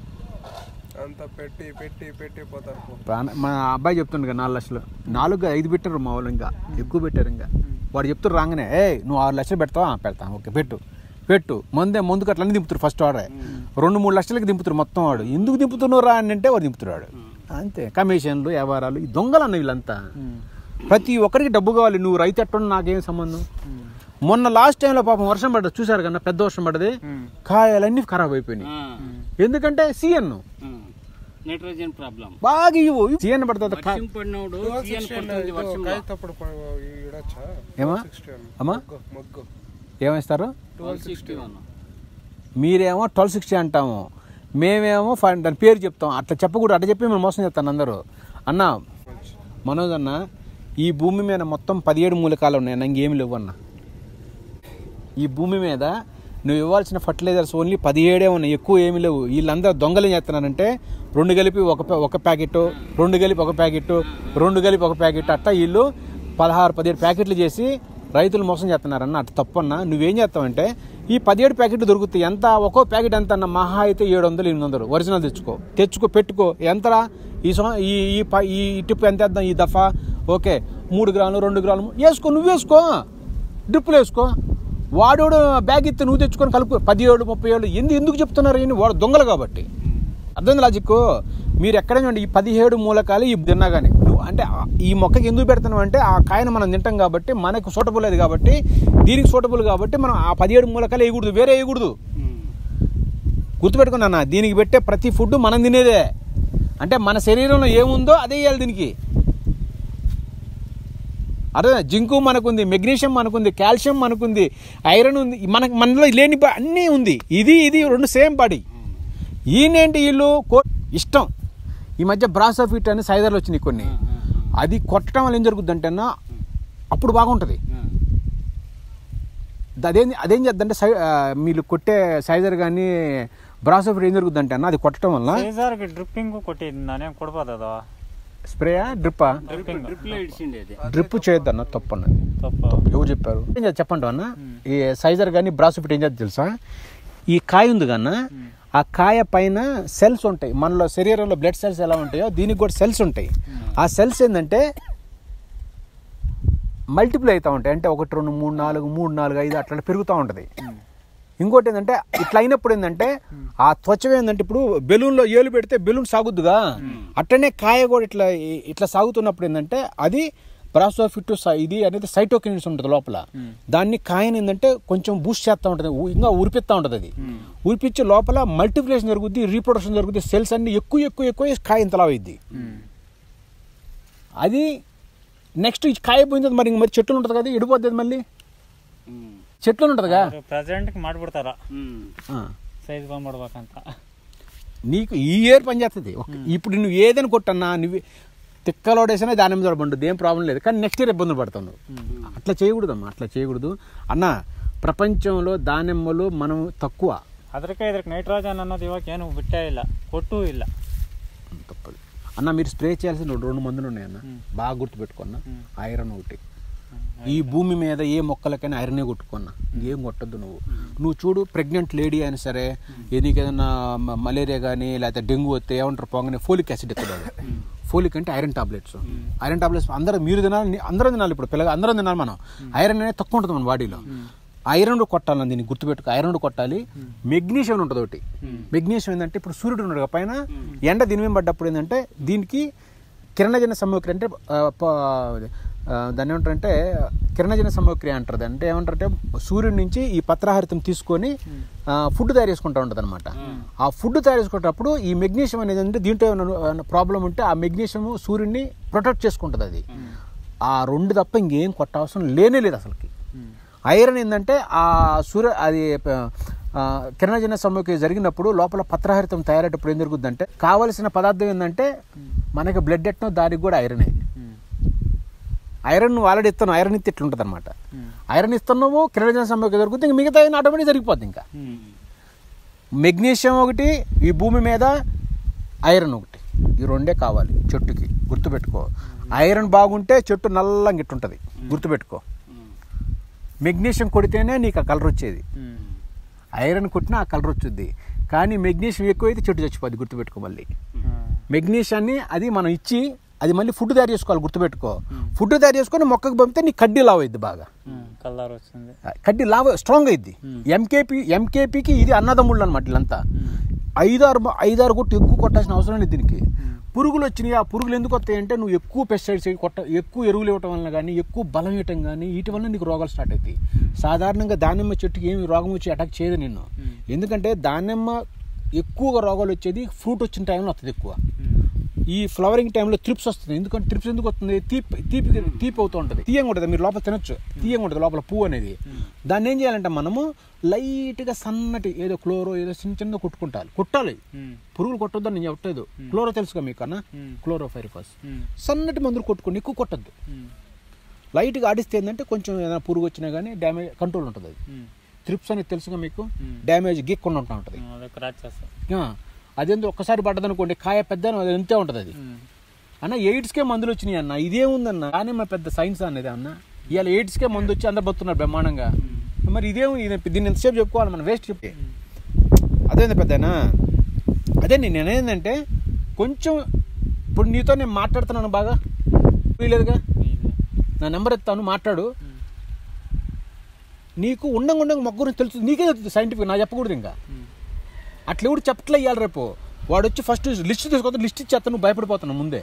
అంత పెట్టి పెట్టి పెట్టి పోతారు పో. ప్రాణ- మా అబ్బాయి చెప్తుండే కదా నాలుగు లక్షలు నాలుగు ఐదు పెట్టారు మా వాళ్ళు ఇంకా ఎక్కువ పెట్టారు ఇంకా వాడు చెప్తారు రాగానే ఏ నువ్వు ఆరు లక్షలు పెడతావా "ఆ, పెడతా ఓకే పెట్టు పెట్టు ముందే ముందుకు అట్లా దింపుతారు ఫస్ట్ ఆర్డర్ రెండు మూడు లక్షలకి దింపుతారు మొత్తం వాడు ఎందుకు దింపుతున్నారా అని అంటే వాడు దింపుతున్నాడు అంతే కమిషన్లు వ్యవహారాలు ఈ దొంగలు అన్న వీళ్ళంతా ప్రతి ఒక్కరికి డబ్బు కావాలి నువ్వు రైతు ఎట్టడం నాకేం సంబంధం మొన్న లాస్ట్ టైంలో పాపం వర్షం పడ్డది చూసారు కన్నా పెద్ద వర్షం పడ్డది కాయలన్నీ ఖరాబ్ అయిపోయినాయి ఆ, ఎందుకంటే సీఎన్ ఆ. నైట్రోజన్ ప్రాబ్లం బాగా ఇవ్వు సీఎన్ పడుతుంది కా- వర్షం పడినప్పుడు సీఎన్ పడుతుంది ఇదో వర్షంలో కాయ తప్పుడు ప- ఈడొచ్చా ఏమా సిక్స్టీ అని అమ్మా మొగ్గు మొగ్గు ఏమేస్తారు ట్వెల్వ్ సిక్స్టీ వన్ మీరేమో ట్వెల్వ్ సిక్స్టీ అంటాము మేమేమో ఫైవ్ దాని పేరు చెప్తాం అట్లా చెప్పకూడదు అట్లా చెప్పి మేము మోసం చేస్తాను అందరూ అన్న మనోజ్ అన్న ఈ భూమి మీద మొత్తం పదిహేడు మూలకాలు ఉన్నాయి అన్న ఇంకేమి లేవు అన్న ఈ భూమి మీద నువ్వు ఇవ్వాల్సిన ఫర్టిలైజర్స్ ఓన్లీ పదిహేడే ఉన్నాయి ఎక్కువ ఏమి లేవు వీళ్ళందరూ దొంగలు ఏం చేస్తున్నారంటే రెండు కలిపి ఒక ప్యా- ఒక ప్యాకెట్ రెండు కలిపి ఒక ప్యాకెట్ రెండు కలిపి ఒక ప్యాకెట్ అట్లా వీళ్ళు పదహారు పదిహేడు ప్యాకెట్లు చేసి రైతులు మోసం చేస్తున్నారన్న అట్లా తప్పన్న నువ్వేం చేస్తావంటే ఈ పదిహేడు ప్యాకెట్లు దొరుకుతాయి ఎంత ఒక్కో ప్యాకెట్ ఎంత అన్న మహా అయితే ఏడు వందలు ఎనిమిది వందలు ఒరిజినల్ తెచ్చుకో తెచ్చుకో పెట్టుకో ఎంతరా ఈ సం- ఈ ఈ ప- ఈ టిప్ ఎంత వేద్దాం ఈ దఫా ఓకే మూడు గ్రాములు రెండు గ్రాములు వేసుకో నువ్వు వేసుకో డ్రిప్పులు వేసుకో వాడోడు బ్యాగ్ ఇస్తే నువ్వు తెచ్చుకొని కలుపు పదిహేడు ముప్పై ఏళ్ళు ఎందుకు ఎందుకు చెప్తున్నారు ఈయన వాడు దొంగలు కాబట్టి అర్థం లాజిక్ మీరు ఎక్కడైనా ఉండి ఈ పదిహేడు మూలకాలు ఈ తిన్నా కానీ నువ్వు అంటే ఆ- ఈ మొక్కకి ఎందుకు పెడుతున్నావు అంటే ఆ కాయను మనం తింటాం కాబట్టి మనకు సూటబుల్ అది కాబట్టి దీనికి సూటబుల్ కాబట్టి మనం ఆ పదిహేడు మూలకాలు వేయకూడదు వేరే వేయకూడదు గుర్తుపెట్టుకున్నా దీనికి పెట్టే ప్రతి ఫుడ్ మనం తినేదే అంటే మన శరీరంలో ఏముందో అదే వేయాలి దీనికి అదే జింకు మనకుంది మెగ్నీషియం మనకుంది కాల్షియం మనకుంది ఐరన్ ఉంది మనకు మనలో లేని బా- అన్నీ ఉంది ఇది ఇది రెండు సేమ్ బాడీ ఈయనేంటి వీళ్ళు కో- ఇష్టం ఈ మధ్య బ్రాసోఫిట్ అని సైజర్లు వచ్చినాయి కొన్ని అది కొట్టడం వల్ల ఏం జరుగుద్దంటే అన్న అప్పుడు బాగుంటుంది అదేం అదేం చేద్దంటే సై ఆ, మీరు కొట్టే సైజర్ కానీ బ్రాసోఫిట్ ఏం జరుగుద్దంటే అన్న అది కొట్టడం వల్ల ಸೀಸರ್ಗೆ ಡ್ರಿಪ್ಪಿಂಗು ಕೊಟ್ಟಿದ್ದೀನಿ ನಾನೇನು ಕೊಡ್ಬೋದು ಅದು స్ప్రేయా డ్రిప్పా ಡ್ರಿಪ್ಪಿಂಗ್ డ్రిప్లో ఇడిచిండేది డ్రిప్ చేయొద్దన్న తప్పు అన్నది ತಪ್ಪು ఎవరు చెప్పారు ఏం చేద్దాం చెప్పండి అన్న ఈ సైజర్ కానీ బ్రాసోఫిట్ ఏం చేద్దాం తెలుసా ఈ కాయ ఉంది కన్న ఆ కాయ పైన సెల్స్ ఉంటాయి మనలో శరీరంలో బ్లడ్ సెల్స్ ఎలా ఉంటాయో దీనికి కూడా సెల్స్ ఉంటాయి ఆ సెల్స్ ఏంటంటే మల్టిప్లై అవుతూ ఉంటాయి అంటే ఒకటి రెండు మూడు నాలుగు మూడు నాలుగు ఐదు అట్లా పెరుగుతూ ఉంటుంది ఇంకోటి ఏంటంటే ఇట్లా అయినప్పుడు ఏంటంటే ఆ త్వచం ఏంటంటే ఇప్పుడు బెలూన్లో ఏలు పెడితే బెలూన్ సాగుద్దుగా అట్లనే కాయ కూడా ఇట్లా ఇట్లా సాగుతున్నప్పుడు ఏంటంటే అది బ్రాసోఫిట్ ఇది అనేది సైటోకినిన్స్ ఉంటుంది లోపల దాన్ని కాయని ఏంటంటే కొంచెం బూస్ట్ చేస్తూ ఉంటుంది ఊ- ఇంకా ఉరిపిస్తూ ఉంటుంది అది ఉరిపించి లోపల మల్టిప్లికేషన్ జరుగుద్ది రీప్రొడక్షన్ జరుగుద్ది సెల్స్ అన్ని ఎక్కువ ఎక్కువ ఎక్కువ కాయ ఇంతలా అయింది అది నెక్స్ట్ ఈ కాయ పోయిన తర్వాత మరి ఇంక మరి చెట్లు ఉంటుంది కదా ఎడిపోతుంది మళ్ళీ చెట్లు ఉంటుంది కదా ಪ್ರೆಸೆಂಟ್ಗೆ ಮಾಡ್ಬಿಡ್ತಾರ ఆ. ಸೈಜ್ ಬಂದ್ಬಿಡ್ಬೇಕಂತ నీకు ఈ ఇయర్ పనిచేస్తుంది ఒక- ఇప్పుడు నువ్వు ఏదైనా కొట్టన్నా నువ్వు తిక్కలోడేసినా దాని మీద పండుద్ది ఏం ప్రాబ్లం లేదు కానీ నెక్స్ట్ ఇయర్ ఇబ్బందులు పడతావు నువ్వు అట్లా చేయకూడదమ్మా అట్లా చేయకూడదు అన్న ప్రపంచంలో దానిమ్మలు మనం తక్కువ ಅದಕ್ಕೆ ಇದಕ್ಕೆ ನೈಟ್ರೋಜನ್ ಅನ್ನೋದು ಇವಾಗ ಏನು ಬಿಟ್ಟೇ ಇಲ್ಲ ಕೊಟ್ಟೂ ಇಲ್ಲ తప్పదు అన్న మీరు స్ప్రే చేయాల్సిన రెండు రెండు మందులు ఉన్నాయన్న బాగా గుర్తుపెట్టుకున్న ఐరన్ ఒకటి ఈ భూమి మీద ఏ మొక్కలకైనా ఐరనే కొట్టుకున్నా ఏం కొట్టద్దు నువ్వు నువ్వు చూడు ప్రెగ్నెంట్ లేడీ అయినా సరే ఏ నీకేదైనా మ- మలేరియా కానీ లేకపోతే డెంగ్యూ వస్తే ఏమంటారు పోగానే ఫోలిక్ యాసిడ్ ఎక్కువ ఫోలిక్ అంటే ఐరన్ టాబ్లెట్స్ ఐరన్ టాబ్లెట్స్ అందరూ మీరు తినాలి నీ- అందరం తినాలి ఇప్పుడు పిల్లగా అందరం తినాలి మనం ఐరన్ అనేది తక్కువ ఉంటుంది మన బాడీలో ఐరన్ కొట్టాలని దీన్ని గుర్తుపెట్టుకో ఐరన్ కొట్టాలి మెగ్నీషియం ఉంటుంది ఒకటి మెగ్నీషియం ఏంటంటే ఇప్పుడు సూర్యుడు ఉన్నాడు కదా పైన ఎండ దీని మీద పడ్డప్పుడు ఏంటంటే దీనికి కిరణజన సమగ్రి అంటే ఆ, ప- ఆ, దాన్ని ఏమంటారంటే కిరణజన సమగ్రి అంటారు అంటే ఏమంటారంటే సూర్యుడి నుంచి ఈ పత్రహారితం తీసుకొని ఆ, ఫుడ్ తయారు చేసుకుంటూ ఉంటుంది అనమాట ఆ ఫుడ్ తయారు చేసుకునేటప్పుడు ఈ మెగ్నీషియం అనేది అంటే దీంట్లో ఏమైనా ప్రాబ్లం ఉంటే ఆ మెగ్నీషియం సూర్యుడిని ప్రొటెక్ట్ చేసుకుంటుంది అది ఆ రెండు తప్ప ఇంకేం కొట్ట అవసరం లేనే లేదు అసలుకి ఐరన్ ఏంటంటే ఆ సూర్య అది ఆ, కిరణజన సమయకి జరిగినప్పుడు లోపల పత్రహరితం తయారయ్యేటప్పుడు ఏం జరుగుతుందంటే కావలసిన పదార్థం ఏంటంటే మనకి బ్లడ్ ఎట్నో దానికి కూడా ఐరనే ఐరన్ నువ్వు ఆల్రెడీ ఇస్తాను ఐరన్ ఇస్తే ఇట్లా ఉంటుంది అనమాట ఐరన్ ఇస్తున్నావు కిరణజన సమయకి జరుగుతుంది ఇంక మిగతా ఆటోమేటిక్ జరిగిపోద్ది ఇంకా మెగ్నీషియం ఒకటి ఈ భూమి మీద ఐరన్ ఒకటి ఈ రెండే కావాలి చెట్టుకి గుర్తుపెట్టుకో ఐరన్ బాగుంటే చెట్టు నల్లంగా ఇట్టుంటుంది గుర్తుపెట్టుకో మెగ్నీషియం కొడితేనే నీకు ఆ కలర్ వచ్చేది ఐరన్ కొట్టినా ఆ కలర్ వచ్చుద్ది కానీ మెగ్నీషియం ఎక్కువైతే చెట్టు చచ్చిపోద్ది గుర్తుపెట్టుకో మళ్ళీ మెగ్నీషియాన్ని అది మనం ఇచ్చి అది మళ్ళీ ఫుడ్ తయారు చేసుకోవాలి గుర్తుపెట్టుకో ఫుడ్ తయారు చేసుకొని మొక్కకు పంపితే నీకు కడ్డీ లావ్ అయింది బాగా కలర్ వచ్చింది కడ్డీ లావ్ స్ట్రాంగ్ అయింది ఎంకేపీ ఎంకేపీకి ఇది అన్నదమ్ముళ్ళు అనమాట వీళ్ళంతా ఐదారు ఐదారు కొట్టు ఎక్కువ కొట్టాల్సిన అవసరం లేదు దీనికి పురుగులు వచ్చినాయి ఆ పురుగులు ఎందుకు వస్తాయి అంటే నువ్వు ఎక్కువ పెస్టిసైడ్స్ కొట్ట ఎక్కువ ఎరువులు ఇవ్వటం వల్ల కానీ ఎక్కువ బలం ఇవ్వటం కానీ వీటి వల్ల నీకు రోగాలు స్టార్ట్ అవుతాయి సాధారణంగా దానిమ్మ చెట్టుకి ఏమి రోగం వచ్చి అటాక్ చేయదు నిన్ను ఎందుకంటే దానిమ్మ ఎక్కువగా రోగాలు వచ్చేది ఫ్రూట్ వచ్చిన టైంలో వస్తుంది ఎక్కువ ఈ ఫ్లవరింగ్ టైంలో త్రిప్స్ వస్తుంది ఎందుకంటే త్రిప్స్ ఎందుకు వస్తుంది తీపి తీపి తీపి అవుతూ ఉంటుంది తీయంగా ఉంటుంది మీరు లోపల తినొచ్చు తీయంగా ఉంటుంది లోపల పువ్వు అనేది దాన్ని ఏం చేయాలంటే మనము లైట్గా సన్నటి ఏదో క్లోరో ఏదో చిన్న చిన్న కొట్టుకుంటాలి కొట్టాలి పురుగులు కొట్టొద్దని నేను చెప్పలేదు క్లోరో తెలుసుగా మీకు అన్న క్లోరో ఫైరిఫాస్ సన్నటి మందులు కొట్టుకోండి ఎక్కువ కొట్టద్దు లైట్గా ఆడిస్తే ఏంటంటే కొంచెం ఏదైనా పురుగు వచ్చినా కానీ డ్యామేజ్ కంట్రోల్ ఉంటుంది అది త్రిప్స్ అనేది తెలుసుగా మీకు డ్యామేజ్ గీక్కుండా ఉంటా ఉంటుంది అదే క్రాచ్ చేస్తా ఆ, అదేందో ఒక్కసారి పడ్డదనుకోండి కాయ పెద్ద అది ఎంతే ఉంటుంది అది అన్న ఎయిడ్స్కే మందులు వచ్చినాయి అన్న ఇదేముందన్న కానీ మా పెద్ద సైన్స్ అనేది అన్న ఇవాళ ఎయిడ్స్కే మందు వచ్చి అందరు బతున్నారు బ్రహ్మాండంగా మరి ఇదేం ఇది దీన్ని ఎంతసేపు చెప్పుకోవాలి మనం వేస్ట్ చెప్పి అదేంది పెద్దనా అదే నేను అనేదంటే కొంచెం ఇప్పుడు నీతో నేను మాట్లాడుతున్నాను బాగా లేదుగా నా నెంబర్ ఇస్తాను మాట్లాడు నీకు ఉండంగా ఉండంగా మొక్క గురించి తెలుసు నీకే తెలుస్తుంది సైంటిఫిక్ నా చెప్పకూడదు ఇంకా అట్లా ఎవడు చెప్పట్లే ఇవ్వాలి రేపు వాడు వచ్చి ఫస్ట్ లిస్ట్ తీసుకొస్తే లిస్ట్ ఇచ్చేస్తా నువ్వు భయపడిపోతున్నావు ముందే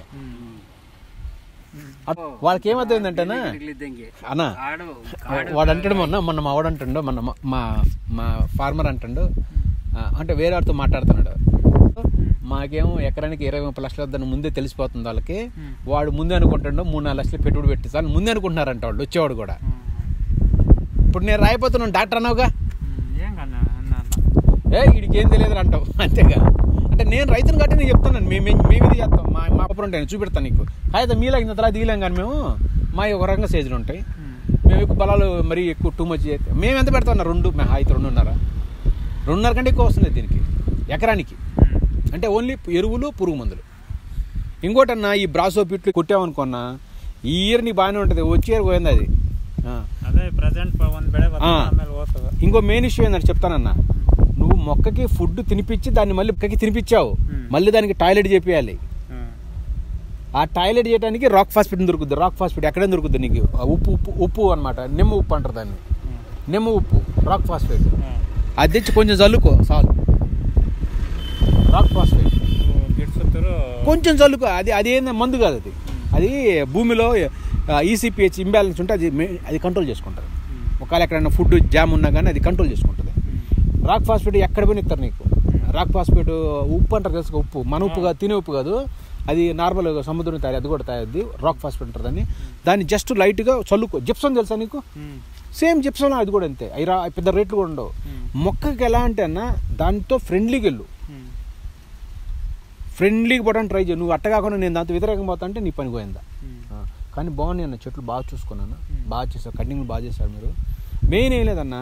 అట్- వాళ్ళకి ఏమర్థమైందంటేనా అన్నా ఆడు వాడు అంటాడు మొన్న మొన్న మా వాడు అంటాడు మొన్న మా- మా మా ఫార్మర్ అంటాడు ఆ, అంటే వేరే వాడితో మాట్లాడుతున్నాడు మాకేమో ఎకరానికి ఇరవై ముప్పై లక్షలు వద్దని ముందే తెలిసిపోతుంది వాళ్ళకి వాడు ముందే అనుకుంటాడు మూడు నాలుగు లక్షలు పెట్టుబడి పెట్టిస్తాను ముందే అనుకుంటున్నారంట వాళ్ళు వచ్చేవాడు కూడా ఇప్పుడు నేను రాయిపోతున్నాను డాక్టర్ అన్నావుగా ఏం కన్నా అన్న అన్న ఏ వీడికి ఏం తెలియదు అంటావు అంతేగా అంటే నేను రైతుని కాబట్టి నేను చెప్తున్నాను మేము మేము ఇది చేస్తాం మా మా అప్పుడు ఉంటాయి నేను చూపెడతాను నీకు అయితే మీలా ఇంత తర్వాత దిగలేం కానీ మేము మా ఒక రకంగా సైజులు ఉంటాయి మేము ఎక్కువ బలాలు మరీ ఎక్కువ టూ మచ్ చేస్తే మేము ఎంత పెడతాం రెండు మేము అయితే రెండున్నర రెండున్నర కంటే ఎక్కువ వస్తుంది దీనికి ఎకరానికి అంటే ఓన్లీ ఎరువులు పురుగు మందులు ఇంకోటన్నా ఈ బ్రాసో పిట్లు కొట్టామనుకున్నా ఈ ఇయర్ నీ బాగానే ఉంటుంది వచ్చే ఇయర్ పోయింది అది ఆ. ಅದೇ ಪ್ರೆಸೆಂಟ್ ಒಂದ್ ಬೆಳೆ ಬರ್ತದೆ ಹಾ. ಆಮೇಲೆ ಹೋಗ್ತದೆ ఇంకో మెయిన్ ఇష్యూ ఏంటంటే చెప్తానన్నా నువ్వు మొక్కకి ఫుడ్ తినిపించి దాన్ని మళ్ళీ మొక్కకి తినిపించావు Hmm. మళ్ళీ దానికి టాయిలెట్ చేపియాలి ಹ್ಮ್ ఆ టాయిలెట్ చేయడానికి రాక్ ఫాస్ఫేట్ దొరుకుద్ది రాక్ ఫాస్ఫేట్ ఎక్కడే దొరుకుద్ది నీకు ఆ ఉప్పు ఉప్పు ఉప్పు అనమాట నిమ్మ ఉప్పు అంటారు దాన్ని నిమ్మ ఉప్పు రాక్ ఫాస్ఫేట్ ಹ್ಮ್ అది తెచ్చి కొంచెం చల్లుకో చాలు రాక్ ఫాస్ఫేట్ ಗಿಡ ಸುತ್ತರು కొంచెం చల్లుకో అది అది ఏంది మందు కాదు అది అది భూమిలో ఈసీపీహెచ్ ఇంబ్యాలెన్స్ ఉంటే అది మే- అది కంట్రోల్ చేసుకుంటుంది ఒకవేళ ఎక్కడైనా ఫుడ్ జామ్ ఉన్నా కానీ అది కంట్రోల్ చేసుకుంటుంది రాక్ ఫాస్ఫేట్ ఎక్కడ పోయినా ఇస్తారు నీకు రాక్ ఫాస్ఫేట్ ఉప్పు అంటారు తెలుసు ఉప్పు మన ఉప్పు కాదు తినే ఉప్పు కాదు అది నార్మల్ సముద్రం తయారు అది కూడా తయారు రాక్ ఫాస్ఫేట్ అంటారు దాన్ని దాన్ని జస్ట్ లైట్గా చల్లుకో జిప్సం తెలుసా నీకు సేమ్ జిప్సం అది కూడా అంతే అవి రా పెద్ద రేట్లు కూడా ఉండవు మొక్కకి ఎలా అంటే అన్న దాంతో ఫ్రెండ్లీకి వెళ్ళు ఫ్రెండ్లీగా పోవడానికి ట్రై చేయి నువ్వు అట్ట కాకుండా నేను దాంతో వ్యతిరేకంగా పోతా అంటే నీ పని పోయిందా ఆ, కానీ బాగున్నాయి అన్న చెట్లు బాగా చూసుకున్నాను బాగా చేశారు కటింగ్ బాగా చేశారు మీరు మెయిన్ ఏం లేదన్న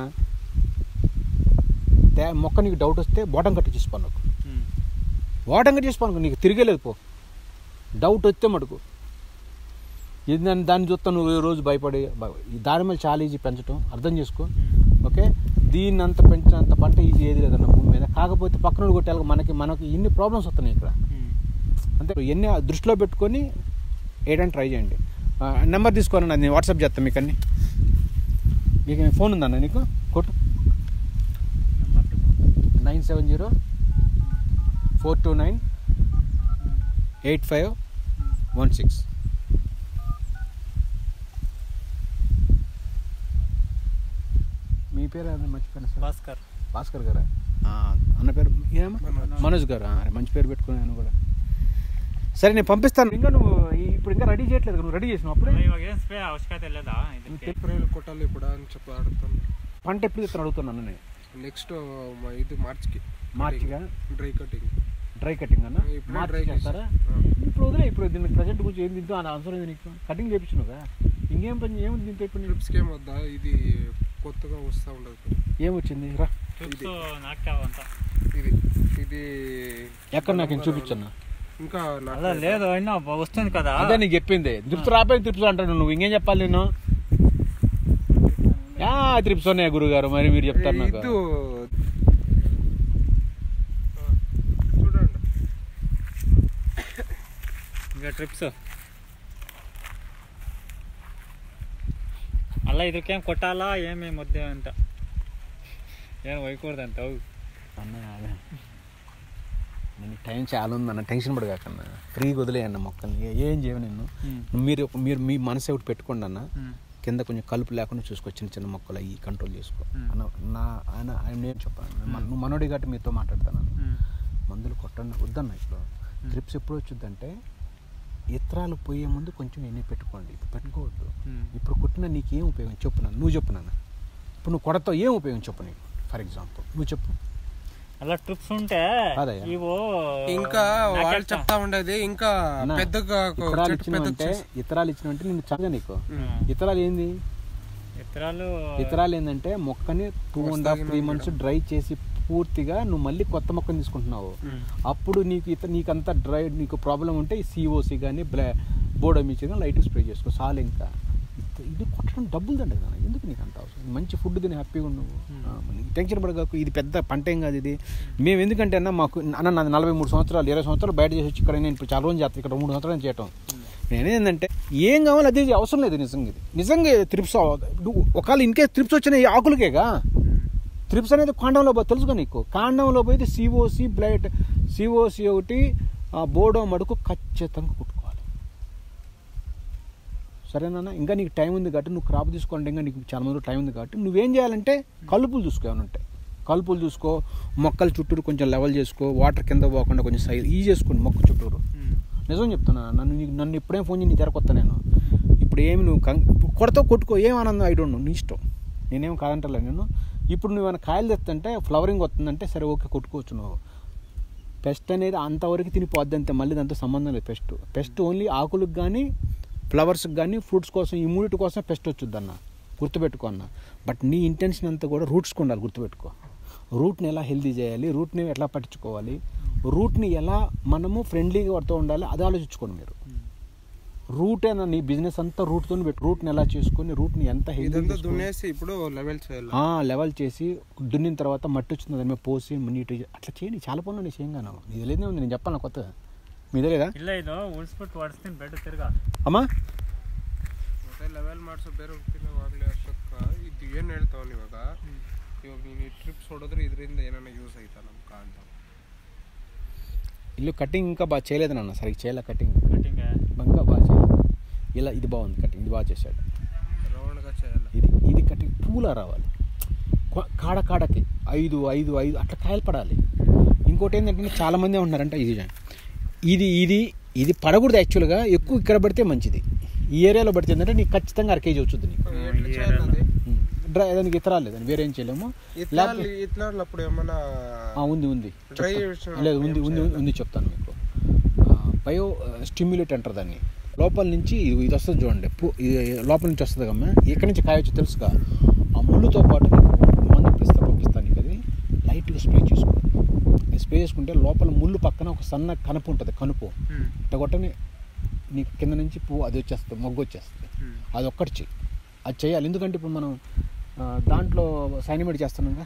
తే- మొక్క నీకు డౌట్ వస్తే బోటం కట్టి చేసుకో నాకు బోటం కట్టి చేసుకో నీకు తిరిగేలేదు పో డౌట్ వస్తే మటుకు ఇది దాన్ని దాన్ని చూస్తా నువ్వు ఈ రోజు భయపడి బ- ఈ దాని మీద చాలా ఈజీ పెంచడం అర్థం చేసుకో ఓకే దీన్ని అంత పెంచినంత పంట ఈజీ ఏది లేదన్న భూమి మీద కాకపోతే పక్కన కొట్టాలి మనకి మనకి ఇన్ని ప్రాబ్లమ్స్ వస్తున్నాయి ఇక్కడ అంతే ఇవన్నీ దృష్టిలో పెట్టుకొని వేయడానికి ట్రై చేయండి నెంబర్ తీసుకోనండి అది నేను వాట్సాప్ చేస్తాను మీకు అన్ని మీకు ఫోన్ ఉందన్న నీకు కొట్టు nine seven zero four two nine eight five one six మీ పేరు ఏదైనా మర్చిపోయినా సార్ భాస్కర్ భాస్కర్ గారా ఆ, అన్న పేరు ఏమా మనోజ్ గారు ఆ, మంచి పేరు పెట్టుకున్నాను కూడా సరే నేను పంపిస్తాను ఇంకా నువ్వు ఈ- ఇప్పుడు ఇంకా రెడీ చేయట్లేదు నువ్వు రెడీ చేసినావు అప్పుడే ఇವಾಗ ఏం స్ప్రే అవశ్యకత లేదా ಇದಕ್ಕೆ ఏప్రిల్ కొట్టాలి ఇప్పుడు అని చెప్పి అడుగుతాను పంట ఎప్పుడు ఇస్తాను అడుగుతున్నాను నేను నెక్స్ట్ ఇది మార్చ్కి మార్చిగా డ్రై కటింగ్ డ్రై కటింగ్ అన్న ఇప్పుడు మార్చి డ్రై చేస్తారా ఇప్పుడు వదిలే ఇప్పుడు దీనికి ప్రజెంట్ గురించి ఏం తింటూ అని అవసరం లేదు నీకు కటింగ్ చేయించినావుగా ఇంకేం పని ఏముంది దీంతో ఇప్పుడు నీకు? ట్రిప్స్కి ఏమొద్దా ఇది కొత్తగా వస్తూ ఉండదు ఏమొచ్చింది రా ಟ್ರಿಪ್ಸ್ ನಾಕ್ತಾವಂತ ఇది ఇది ఎక్కడ నాకు ఇంక చూపించన్నా ఇంకా నాకు అలా లేదు అయినా వస్తుంది కదా అదే నీకు చెప్పింది త్రిప్స్ రాపోయి త్రిప్స్ అంటాడు నువ్వు ఇంకేం చెప్పాలి నేను యా త్రిప్స్ ఉన్నాయి గురుగారు మరి మీరు చెప్తారు నాకు ఇది చూడండి ఇంకా ట్రిప్స్ అలా ಇದಕ್ಕೇನು ಕೊಟ್ಟಾಲ ಏಮೇ ಮುದ್ದೆ ಅಂತ ಏನು ಒಯ್ಕೂಡ್ದಂತ ಹೌದು అన్న అదే నేను టైం చాలా ఉంది అన్న టెన్షన్ పడగాకన్నా ఫ్రీగా వదిలేయన్న మొక్కల్ని ఏ- ఏం చేయను నేను మీరు మీరు మీ మనసు ఒకటి పెట్టుకోండి అన్న కింద కొంచెం కలుపు లేకుండా చూసుకో చిన్న చిన్న మొక్కలు అవి కంట్రోల్ చేసుకో అన్న నా ఆయన ఆయన నేను చెప్పాను మన- నువ్వు మనోడి గట్టి మీతో మాట్లాడతాను మందులు కొట్టండి వద్దన్న ఇప్పుడు ట్రిప్స్ ఎప్పుడు వచ్చిందంటే ఇతరాలు పోయే ముందు కొంచెం ఎన్ని పెట్టుకోండి ఇప్పుడు పెట్టుకోవద్దు ఇప్పుడు కొట్టిన నీకు ఏం ఉపయోగం చెప్పు నన్ను నువ్వు చెప్పు నాన్న ఇప్పుడు నువ్వు కొడతావు ఏం ఉపయోగం చెప్పు నీకు ఫర్ ఎగ్జాంపుల్ నువ్వు చెప్పు అలా ట్రిప్స్ ఉంటే అదయ్యా. ఇವು ఇంకా వాళ్ళు చెప్తా ఉండేది ఇంకా అన్న, పెద్దగా ఇతరాలు చెట్టు పెద్ద ఇచ్చినవంటే ఇతరాలు ఇచ్చినవంటే నేను చక్కగా నీకు ఇతరాలు ఏంది ఇతరాలు ఇతరాలు ఏంటంటే మొక్కని two and half three months dry చేసి పూర్తిగా నువ్వు మళ్ళీ కొత్త మొక్కని తీసుకుంటున్నావు అప్పుడు నీకు ఇత నీకు అంత డ్రై నీకు ప్రాబ్లం ఉంటే ఈ సిఓసి కానీ బ్లా బోడమిచి కానీ లైట్ స్ప్రే చేసుకో చాలు ఇంకా ఇత- ఇది కొట్టడం డబ్బులు దండగా నాన్న. ఎందుకు నీకు అంత అవసరం మంచి ఫుడ్ తిని హ్యాపీగా ఉన్నావు టెన్షన్ పడగాకు ఇది పెద్ద పంట ఏం కాదు ఇది మేము ఎందుకంటే అన్న మాకు అన్న నాది నలభై మూడు సంవత్సరాలు ఇరవై సంవత్సరాలు బయట చేసి వచ్చి ఇక్కడ నేను ఇప్పుడు చాలా రోజులు చేస్తాను ఇక్కడ మూడు సంవత్సరాలు చేయటం నేనేంటంటే ఏం కావాలి అదే అవసరం లేదు నిజంగా ఇది నిజంగా త్రిప్స్ నువ్వు ఒకవేళ ఇన్కేస్ త్రిప్స్ వచ్చిన ఈ ఆకులకేగా త్రిప్స్ అనేది కాండంలో పోయి తెలుసుకో నీకు కాండంలో పోయి సిఓసి బ్లైట్ సిఓసి ఒకటి ఆ బోడో మడుకు ఖచ్చితంగా కుట్టుకోవాలి సరేనా ఇంకా నీకు టైం ఉంది కాబట్టి నువ్వు క్రాప్ తీసుకోండి ఇంకా నీకు చాలా మంది టైం ఉంది కాబట్టి నువ్వేం చేయాలంటే కలుపులు చూసుకో ఏమైనా ఉంటాయి కలుపులు చూసుకో మొక్కల చుట్టూరు కొంచెం లెవెల్ చేసుకో వాటర్ కింద పోకుండా కొంచెం సైజ్ ఈ చేసుకోండి మొక్క చుట్టూరు నిజం చెప్తున్నా నన్ను నీకు నన్ను ఇప్పుడేం ఫోన్ చేసి నీ దగ్గర కొత్త నేను ఇప్పుడు ఏమి నువ్వు కం ఇప్పుడు కొడతావు కొట్టుకో ఏం ఆనందం ఐ డోంట్ నో నీ ఇష్టం నేనేం కాదంటలే నేను ఇప్పుడు నువ్వు ఏమైనా కాయలు తెస్తుంటే ఫ్లవరింగ్ వస్తుందంటే సరే ఓకే కొట్టుకోవచ్చు నువ్వు పెస్ట్ అనేది అంతవరకు తినిపోద్ది అంతే మళ్ళీ దాంతో సంబంధం లేదు పెస్ట్ పెస్ట్ ఓన్లీ ఆకులకు కానీ ఫ్లవర్స్కి కానీ ఫ్రూట్స్ కోసం ఈ మూడిటి కోసం పెస్ట్ వచ్చుద్ది అన్న గుర్తుపెట్టుకో అన్న బట్ నీ ఇంటెన్షన్ అంతా కూడా రూట్స్కి ఉండాలి గుర్తుపెట్టుకో రూట్ని ఎలా హెల్దీ చేయాలి రూట్ని ఎట్లా పట్టించుకోవాలి రూట్ని ఎలా మనము ఫ్రెండ్లీగా వాడుతూ ఉండాలి అది ఆలోచించుకోండి మీరు రూట్ అయినా నీ బిజినెస్ అంతా రూట్తో పెట్టు రూట్ని ఎలా చేసుకొని రూట్ని ఎంత హెల్దీ ఇదంతా దున్నేసి ఇప్పుడు లెవెల్ చేయాలి లెవెల్ చేసి దున్నిన తర్వాత మట్టి వచ్చింది దాని మీద పోసి నీట్ అట్లా చేయండి చాలా పనులు నేను చేయంగాను నీది లేదే ఉంది నేను చెప్పాను కొత్తగా మీదే లేదా ಇಲ್ಲ ಇದು ಉಳಿಸ್ಬಿಟ್ಟು ಹೊಡಿಸ್ತೀನಿ ಬೆಡ್ ತಿರ್ಗಾ ಅಮ್ಮ ಮತ್ತೆ ಲೆವೆಲ್ ಮಾಡಿಸೋ ಬೇರೆ ಹೋಗ್ತೀನಿ ಆಗಲೇ ಅಷ್ಟಕ್ಕ ಇದು ಏನು ಹೇಳ್ತಾವನ್ ಇವಾಗ ಇವಾಗ ನೀನು ಈ ಟ್ರಿಪ್ಸ್ ಹೊಡೆದ್ರೆ ಇದರಿಂದ ಏನಾನ ಯೂಸ್ ಆಯ್ತಾ ನಮ್ಗೆ ಅಂತ ఇల్లు కటింగ్ ఇంకా బాగా చేయలేదు నాన్న సరిగ్గా చేయలే కటింగ్ ಕಟಿಂಗ್ ఇంకా బాగా చేయలేదు ఇలా ఇది బాగుంది కటింగ్ ఇది బాగా చేశాడు రౌండ్గా చేయాలి ఇది ఇది కటింగ్ పూలా రావాలి కొ- కాడ కాడకి ఐదు ఐదు ఐదు అట్లా కాయలు పడాలి ఇంకోటి ఏంటంటే చాలా మంది ఉంటున్నారంట ఇది ఇది ఇది ఇది పడకూడదు యాక్చువల్గా ఎక్కువ ఇక్కడ పడితే మంచిది ఈ ఏరియాలో పడితే ఏంటంటే నీకు ఖచ్చితంగా అర కేజీ వచ్చుద్ది నీకు ఎట్లా చేయాలి అది ఉమ్. డ్రై దానికి ఇతరాలు లేదని వేరే ఏం చేయలేము ఇట్లాలు ఇట్లాలు అప్పుడు ఏమన్నా ఆ, ఉంది ఉంది డ్రై చెప్తా. లేదు ఉంది ఉంది ఉంది చెప్తాను మీకు బయో స్టిమ్యులేట్ అంటారు దాన్ని లోపల నుంచి ఇది ఇది వస్తుంది చూడండి పు- ఇది లోపల నుంచి వస్తుంది కమ్మా ఎక్కడి నుంచి కాయ వచ్చి తెలుసుగా ఆ ముళ్ళుతో పాటు నీకు మందు పిస్తా పంపిస్తాను నీకు అది లైట్గా స్ప్రే చేసుకో అది స్ప్రే చేసుకుంటే లోపల ముళ్ళు పక్కన ఒక సన్న కనుపు ఉంటుంది కనుపు ఇట్ట కొట్టని నీకు కింద నుంచి పువ్వు అది వచ్చేస్తుంది మొగ్గు వచ్చేస్తుంది అది ఒక్కటి చెయ్యి అది చేయాలి ఎందుకంటే ఇప్పుడు మనం ఆ, దాంట్లో సైనిమేట్ చేస్తున్నాంగా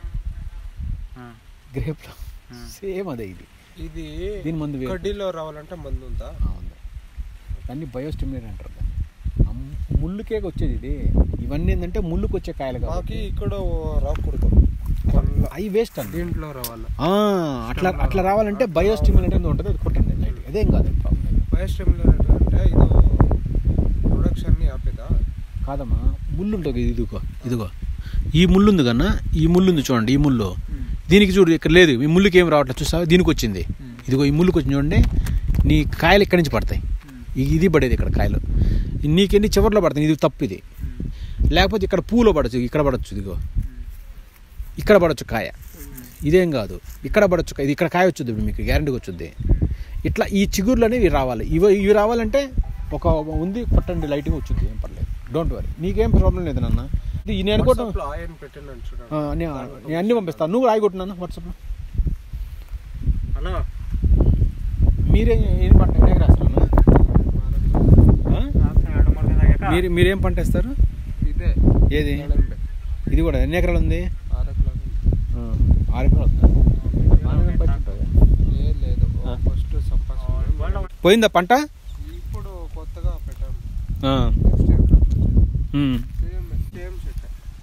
గ్రేప్లో సేమ్ అదే ఇది ఇది దీని మందు వేరు. కడ్డీలో రావాలంటే మందు ఉందా ఆ, ఉంది దాన్ని బయోస్టిమ్యులేట్ అంటారు దాన్ని. ఆ ముళ్ళుకే వచ్చేది ఇది ఇవన్నీ ఏంటంటే ముళ్ళుకి వచ్చే కాయలు మాకి కాబట్టి ఇక్కడ రాకూడదు అవి వేస్ట్ అండి దీంట్లో రావాలి ఆ, అట్లా అట్లా రావాలంటే బయోస్టిమ్యులేట్ అనేది ఉంటుంది అది కొట్టండి లైట్ అదేం కాదు ప్రాబ్లం బయోస్టిమ్యులేటర్ అంటే ఇది ప్రొడక్షన్ ని ఆపేదా కాదమ్మా ముళ్ళు ఉంటుంది ఇది ఇదిగో ఇదిగో ఈ ముళ్ళు ఉంది కన్నా ఈ ముళ్ళు ఉంది చూడండి ఈ ముళ్ళు దీనికి చూడు ఇక్కడ లేదు ఈ ముళ్ళుకి ఏం రావట్లేదు చూసావా దీనికి వచ్చింది ఇదిగో ఈ ముళ్ళుకి వచ్చింది చూడండి నీ కాయలు ఇక్కడి నుంచి పడతాయి ఇ- ఇది పడేది ఇక్కడ కాయలు నీకెన్ని చివర్లో పడతాయి ఇది తప్పు ఇది లేకపోతే ఇక్కడ పూలో పడచ్చు ఇక్కడ పడచ్చు ఇదిగో ఇక్కడ పడచ్చు కాయ ఇదేం కాదు ఇక్కడ పడచ్చు ఇది ఇక్కడ కాయ వచ్చుద్ది ఇప్పుడు మీకు గ్యారంటీగా వచ్చుద్ది ఇట్లా ఈ చిగుర్లు అనేవి రావాలి ఇవి ఇవి రావాలంటే ఒక ఉంది కొట్టండి లైటింగ్ వచ్చుద్ది ఏం పర్లేదు డోంట్ వరీ నీకేం ప్రాబ్లం లేదు నాన్న ఇది నేను అనుకోవటం వాట్సాప్లో ఆయన పెట్టినాను చూడండి ఆ, నే- నేను అన్ని పంపిస్తాను నువ్వు రాయి కొట్టినాను వాట్సాప్లో హలో మీరే ఏం పంట ఎక్కడ రాస్తారన్నా ఆ? ಎರಡು ಮೂರು ದಿನ ಆಗೈತಾ? మీరు మీరేం పంట వేస్తారు ఇదే ఏది దానిమ్మ. ఇది కూడా ఎన్ని ఎకరాలు ఉంది ఆరు ఎకరాలు ఉంది. ఆ, ఆరు ఎకరాలు వస్తుందా? బాగానే పంట ఉంటుంది. లేదు లేదు ఆ. ఫస్ట్ సంపాదించాను పోయిందా పంట ఇప్పుడు కొత్తగా పెట్టాము ఆ. Next year um. Same same set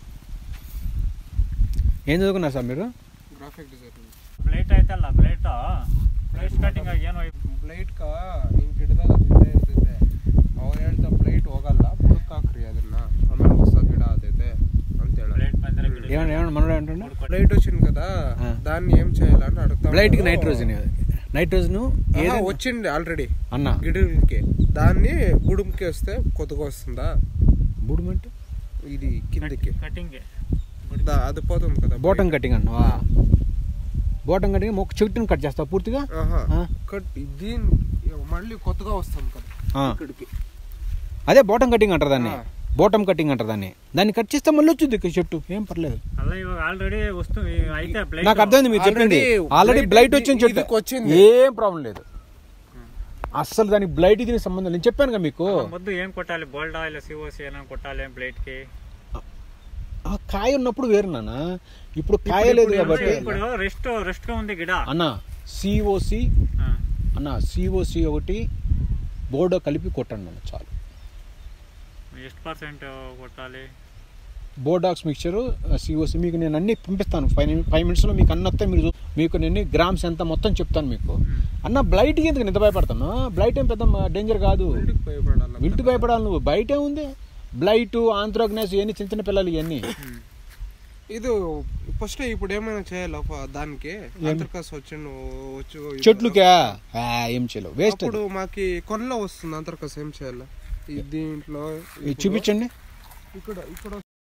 ఏం చదువుకున్నారు సార్ మీరు ಗ್ರಾಫಿಕ್ ಡಿಸೈನ್ ಬ್ಲೇಟ್ ಐತಲ್ಲ ಬ್ಲೇಟ್ ಬ್ಲೇಟ್ ಕಟಿಂಗ್ ಆಗಿ ಏನು ಬ್ಲೈಟ್ ಕಾ ನಿಮ್ ಗಿಡದಾಗ ಬಿದ್ದೇ ಇರ್ತೈತೆ ಅವ್ರು ಹೇಳ್ತಾ ಬ್ಲೈಟ್ ಹೋಗಲ್ಲ ಬುಡಕ್ ಹಾಕ್ರಿ ಅದನ್ನ ಆಮೇಲೆ ಹೊಸ ಗಿಡ ಆತೈತೆ ಅಂತ ಹೇಳ ಬ್ಲೇಟ್ ಬಂದ್ರೆ ಗಿಡ ఏమన్నా ఏమన్నా మనోడు అంటుండే బ్లైట్ వచ్చింది కదా ఆ. దాన్ని ఏం చేయాలని అడుగుతా బ్లైట్కి నైట్రోజన్ నైట్రోజన్ ఆహా, ఏది వచ్చింది ఆల్రెడీ అన్న గిడలకి దాన్ని బుడుంకి వస్తే కొద్దిగా వస్తుందా బుడుమంటే ఇది కిందకి ಕಟಿಂಗ್ దా- అది పోతుంది కదా బోటం కటింగ్ అన్నవా బోటం కటింగ్ మొక్క చెట్టుని కట్ చేస్తావు పూర్తిగా ఆహా ఆ. కట్ దీని మళ్ళీ కొత్తగా వస్తుంది కదా ఆ. ఇక్కడికి అదే బోటం కటింగ్ అంటారు దాన్ని ఆ. బోటం కటింగ్ అంటారు దాన్ని దాన్ని కట్ చేస్తే మళ్ళీ వచ్చింది ఇక్కడ చెట్టు ఏం పర్లేదు ಅಲ್ಲ ಇವಾಗ ಆಲ್ರೆಡಿ ವಸ್ತು ಈ ಐತೆ ಬ್ಲೇಟ್ నాకు అర్థమైంది మీరు చెప్పింది Already ఆల్రెడీ blight బ్లైట్ ఇది- వచ్చింది చెట్టు ఇదికి వచ్చింది. ఏం ప్రాబ్లం లేదు అస్సలు దానికి బ్లైట్ దీనికి సంబంధం లేదు. నేను చెప్పాను కదా మీకు మొద్దు ఏం కొట్టాలి బోల్డా ఇలా సిఓసి ఏమైనా కొట్టాలి బ్లేట్ కి ఆ కాయ ఉన్నప్పుడు వేరు నాన్న ఇప్పుడు కాయ లేదు కాబట్టి ఇప్పుడు రెస్ట్ రెస్ట్ గా ఉంది గిడ అన్న సిఓసి ఆ. అన్న సిఓసి ఒకటి బోర్డో కలిపి కొట్టండి అన్న చాలు ಎಷ್ಟು ಪರ್ಸೆಂಟ್ ಕೊಟ್ಟಾಲಿ బోర్డాక్స్ మిక్చరు సిఓసి మీకు నేను అన్ని పంపిస్తాను ఫైవ్ ఫైవ్ మినిట్స్లో మీకు అన్ని వస్తాయి మీరు చూ- మీకు నేను గ్రామ్స్ ఎంత మొత్తం చెప్తాను మీకు అన్న బ్లైట్కి ఎందుకు నేను ఎంత భయపడతాను బ్లైట్ ఏం పెద్ద డేంజర్ కాదు ఇంటికి భయపడాలి వింటు భయపడాలి నువ్వు బయటే ఉంది బ్లైట్ ఆంథ్రోగ్నస్ ఇవన్నీ చిన్న చిన్న పిల్లలు ఇవన్నీ ఇది ఫస్ట్ ఇప్పుడు ఏమైనా చేయాలా ఫ- దానికి అంతర్కాస్ వచ్చి వచ్చు చెట్లుకా ఆ, ఏం చేయలేవు వేస్ట్ అప్పుడు మాకి కొనలో వస్తుంది అంతర్కాస్ ఏం చేయాలా ఈ దీంట్లో ఇప్పుడు చూపించండి ఇక్కడ ఇక్కడ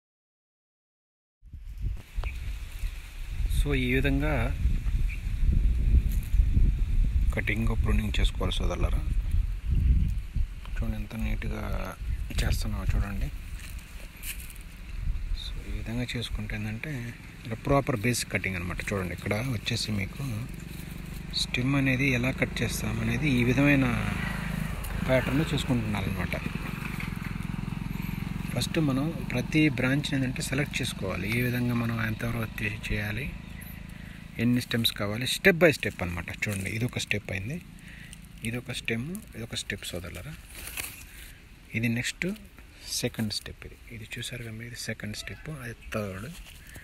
సో ఈ విధంగా కటింగ్ ప్రూనింగ్ చేసుకోవాలి సోదరులారా చూడండి ఎంత నీట్గా చేస్తున్నావు చూడండి సో ఈ విధంగా చేసుకుంటే ఏంటంటే ఇలా ప్రాపర్ బేసిక్ కటింగ్ అనమాట చూడండి ఇక్కడ వచ్చేసి మీకు స్టెమ్ అనేది ఎలా కట్ చేస్తాం అనేది ఈ విధమైన ప్యాటర్న్లో చూసుకుంటున్నారనమాట ఫస్ట్ మనం ప్రతి బ్రాంచ్ ఏంటంటే సెలెక్ట్ చేసుకోవాలి ఏ విధంగా మనం ఎంతవరకు చే- చేయాలి ఎన్ని స్టెమ్స్ కావాలి స్టెప్ బై స్టెప్ అనమాట చూడండి ఇది ఒక స్టెప్ అయింది ఇది ఒక స్టెమ్ ఇది ఒక స్టెప్ సోదరులరా ఇది నెక్స్ట్ సెకండ్ స్టెప్ ఇది ఇది చూసారుగా మీరు సెకండ్ స్టెప్ అది థర్డ్